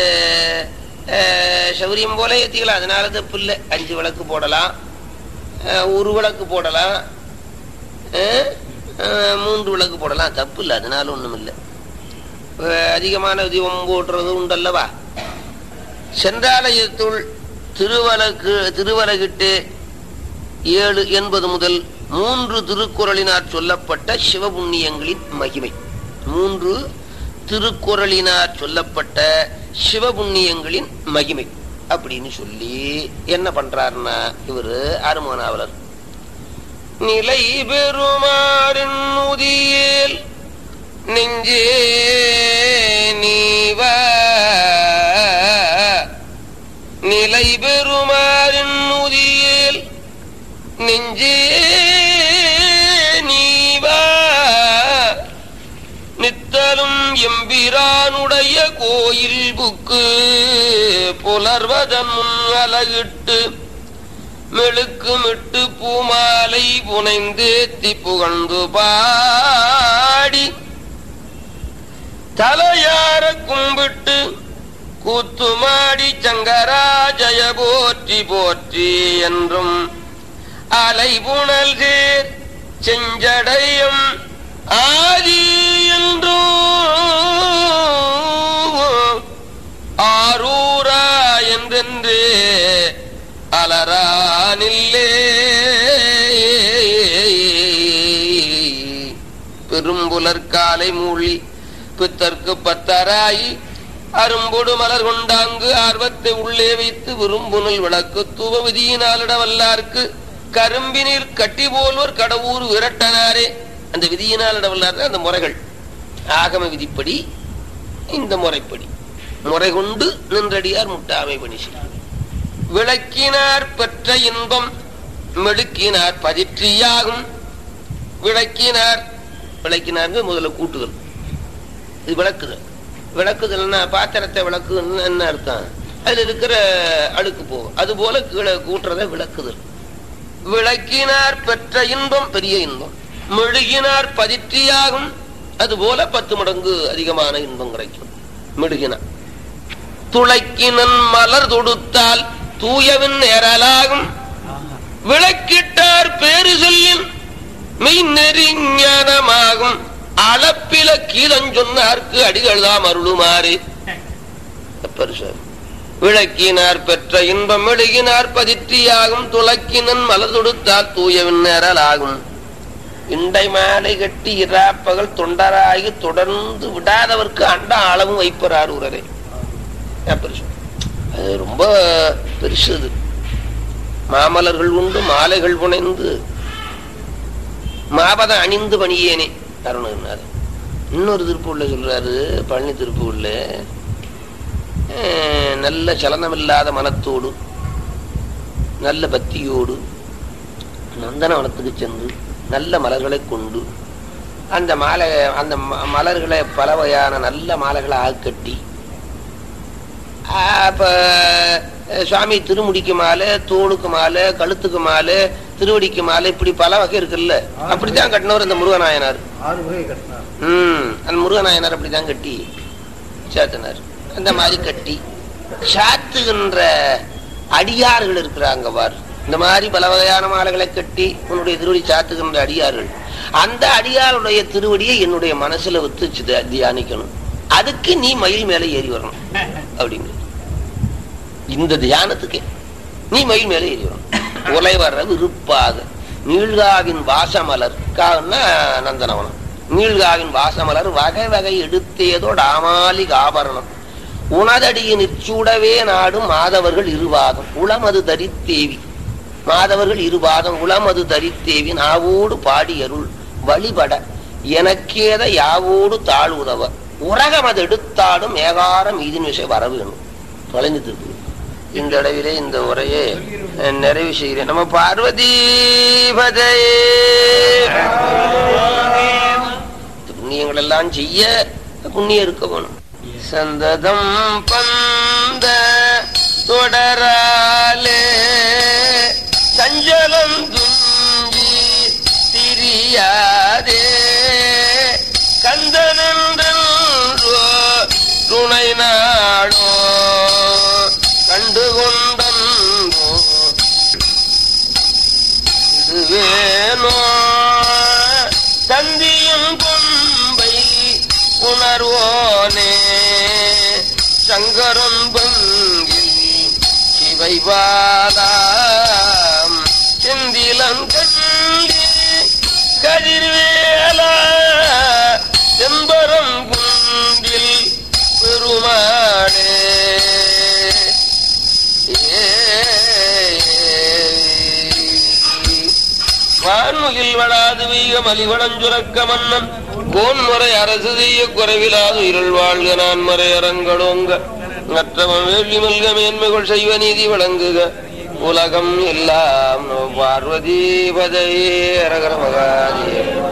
S1: அஹ், சௌரியம் போல ஏத்திக்கலாம் அதனால தப்பு இல்லை அஞ்சு விளக்கு போடலாம் அஹ், ஒரு விளக்கு போடலாம் அஹ், அஹ், மூன்று விளக்கு போடலாம் தப்பு இல்லை அதனால ஒண்ணும் இல்லை அஹ், அதிகமான தீபம் போடுறது உண்டல்லவா சென்றாலயத்துள் திருவலகு திருவலகிட்டு ஏழு என்பது முதல் மூன்று திருக்குறளினார் சொல்லப்பட்ட சிவபுண்ணியங்களின் மகிமை மூன்று திருக்குறளினார் சொல்லப்பட்ட சிவபுண்ணியங்களின் மகிமை அப்படின்னு சொல்லி என்ன பண்றாருன்னா இவரு ஆறுமுகனாவலர் நிலை பெறுமாறின் முதியேல் நெஞ்சே நீவா நிலை பெறுமாறின் முதியேல் நெஞ்சே நீவா நித்தலும் எம்பிரானுடைய கோயில் புக்கு புலர்வதன் முன் அலகிட்டு மெழுக்குமிட்டு பூமாலை புனைந்தேத்தி புகழ்ந்து பாடி தலையார கும்பிட்டு கூத்துமாடி சங்கராஜய போற்றி போற்றி என்றும் அலைபுணல் சேர் செஞ்சடையும் ஆதி என்றும் ஆரூரா என்றென்றே அலரானில்லே பெரும்புலற்காலை மூழி பித்தர்க்கு பத்தராயி அரும்பொடு மலர் கொண்டாங்கு ஆர்வத்தை உள்ளே வைத்து விரும்புனல் விளக்கு தூவ விதியினாலிட வல்லார்க்கு கரும்பினில் கட்டி போல்வர் கடவுர் விரட்டனாரே அந்த விதியினாலிட வல்லார் அந்த முறைகள் ஆகம விதிப்படி இந்த முறைப்படி முறை கொண்டு நின்றடியார் முட்டாமை பணி செய்யும் விளக்கினார் பெற்ற இன்பம் மெழுக்கினார் பதிற்றியாகும் விளக்கினார் விளக்கினார்ங்க முதல்ல கூட்டுதல் இது விளக்குதல் விளக்குதல்னா பாத்திரத்தை விளக்குன்னு என்ன அர்த்தம் அதுல இருக்கிற அழுக்கு போகும் அது போல கீழே கூட்டுறத விளக்குதல் விளக்கினார் பெற்ற இன்பம் பெரிய இன்பம் மெழுகினார் பதிற்றியாகும் அது போல பத்து மடங்கு அதிகமான இன்பம் கிடைக்கும் மெழுகினார் துளைக்கினன் மலர் தொடுத்தால் தூயவின் நேரலாகும் விளக்கிட்டார் பேரு சொல்லின் மெய் நெறிஞானமாகும் அளப்பில கீதம் சொன்னார்க்கு அடிகள்தாம் அருளுமாறு பரிசு விளக்கினார் பெற்ற இன்பம் மெழுகினார் பதிற்றியாகும் துளக்கினன் மலர் தொடுத்தால் தூயவின் நேரலாகும் இண்டை மாலை கட்டி இராப்பகல் தொண்டராகி தொடர்ந்து விடாதவர்க்கு அண்ட அளவும் வைப்பறார் உரரே பெருசு அது ரொம்ப பெருசு இது மாமலர்கள் உண்டு மாலைகள் புனைந்து மாபதம் அணிந்து பணியேனே அருணகிரிநாதன் இன்னொரு திருப்பூர்ல சொல்றாரு பழனி திருப்பூர்ல அஹ், நல்ல சலனமில்லாத மனத்தோடு நல்ல பக்தியோடு நந்தனவனத்துக்கு சென்று நல்ல மலர்களை கொண்டு அந்த மாலை அந்த ம- மலர்களை பல வகையான நல்ல மாலைகளாக கட்டி அப்ப அஹ், சுவாமி திருமுடிக்கு மாலை தோளுக்கு மாலை கழுத்துக்கு மாலை திருவடிக்கு மாலை இப்படி பல வகை இருக்குல்ல அப்படித்தான் கட்டினவர் இந்த முருகநாயனார்
S3: ஆறு முறை கட்டினார்
S1: ம் அந்த முருகநாயனார் அப்படிதான் கட்டி சாத்தினார் அந்த மாதிரி கட்டி சாத்துகின்ற அடியார்கள் இருக்கிறாங்க பார் இந்த மாதிரி பல வகையான மாலைகளை கட்டி உன்னுடைய திருவடி சாத்துகின்ற அடியார்கள் அந்த அடியாருடைய திருவடியை என்னுடைய மனசுல வச்சு தி- தியானிக்கணும் அதுக்கு நீ மயில் மேல ஏறி வரணும் அப்படிங்கிறது இந்த தியானத்துக்கு நீ மயில் மேல ஏறி வரணும் உலை வர விருப்பாக நீழ்காவின் வாசமலர் கான்னா நந்தனவனம் நீழ்காவின் வாசமலர் வகை வகை எடுத்தேதோட ஆமாலி ஆபரணம் உனதடியின் இச்சூடவே நாடும் மாதவர்கள் இருவாதம் உளமது தரித்தேவி மாதவர்கள் இருபாதம் உளமது தரித்தேவி நாவோடு பாடியருள் வழிபட எனக்கேத யாவோடு தாழ்வுதவ உரகமது எடுத்தாடும் ஏகாரம் இதன் விஷயம் வர வேணும் தொலைந்து திருப்பி இந்த அளவிலே இந்த உரையை அஹ், நிறைவு செய்கிறேன் நம்ம பார்வதி பதையே புண்ணியங்கள் எல்லாம் செய்ய புண்ணியம் இருக்க வேணும் சந்ததம் பந்த தொடராலே சஞ்சலம் துஞ்சி திரியாதே கந்தனன்றோ துணை நாடோ கண்டு கொண்டோ இதுவேனோ தந்தியும் கொம்பை உணர்வோனே சங்கரன் பங்கில் சிவைபாலாம் செந்திலங்கண்டி கதிர்வேலா செம்பரம் குண்டில் பெருமாடே வான்முகில் வளாது வீக மலிவளஞ்சுரக்க மன்னன் கோன்முறை அரசு செய்ய குறைவிலாது இருள் வாழ்க நான் மறை அரங்கடோங்க மற்றவன் வேள்வி மல்க மேன்மைகள் செய்வ நீதி வழங்குக உலகம் எல்லாம் பார்வதி பதையே அரகர மகாதேவ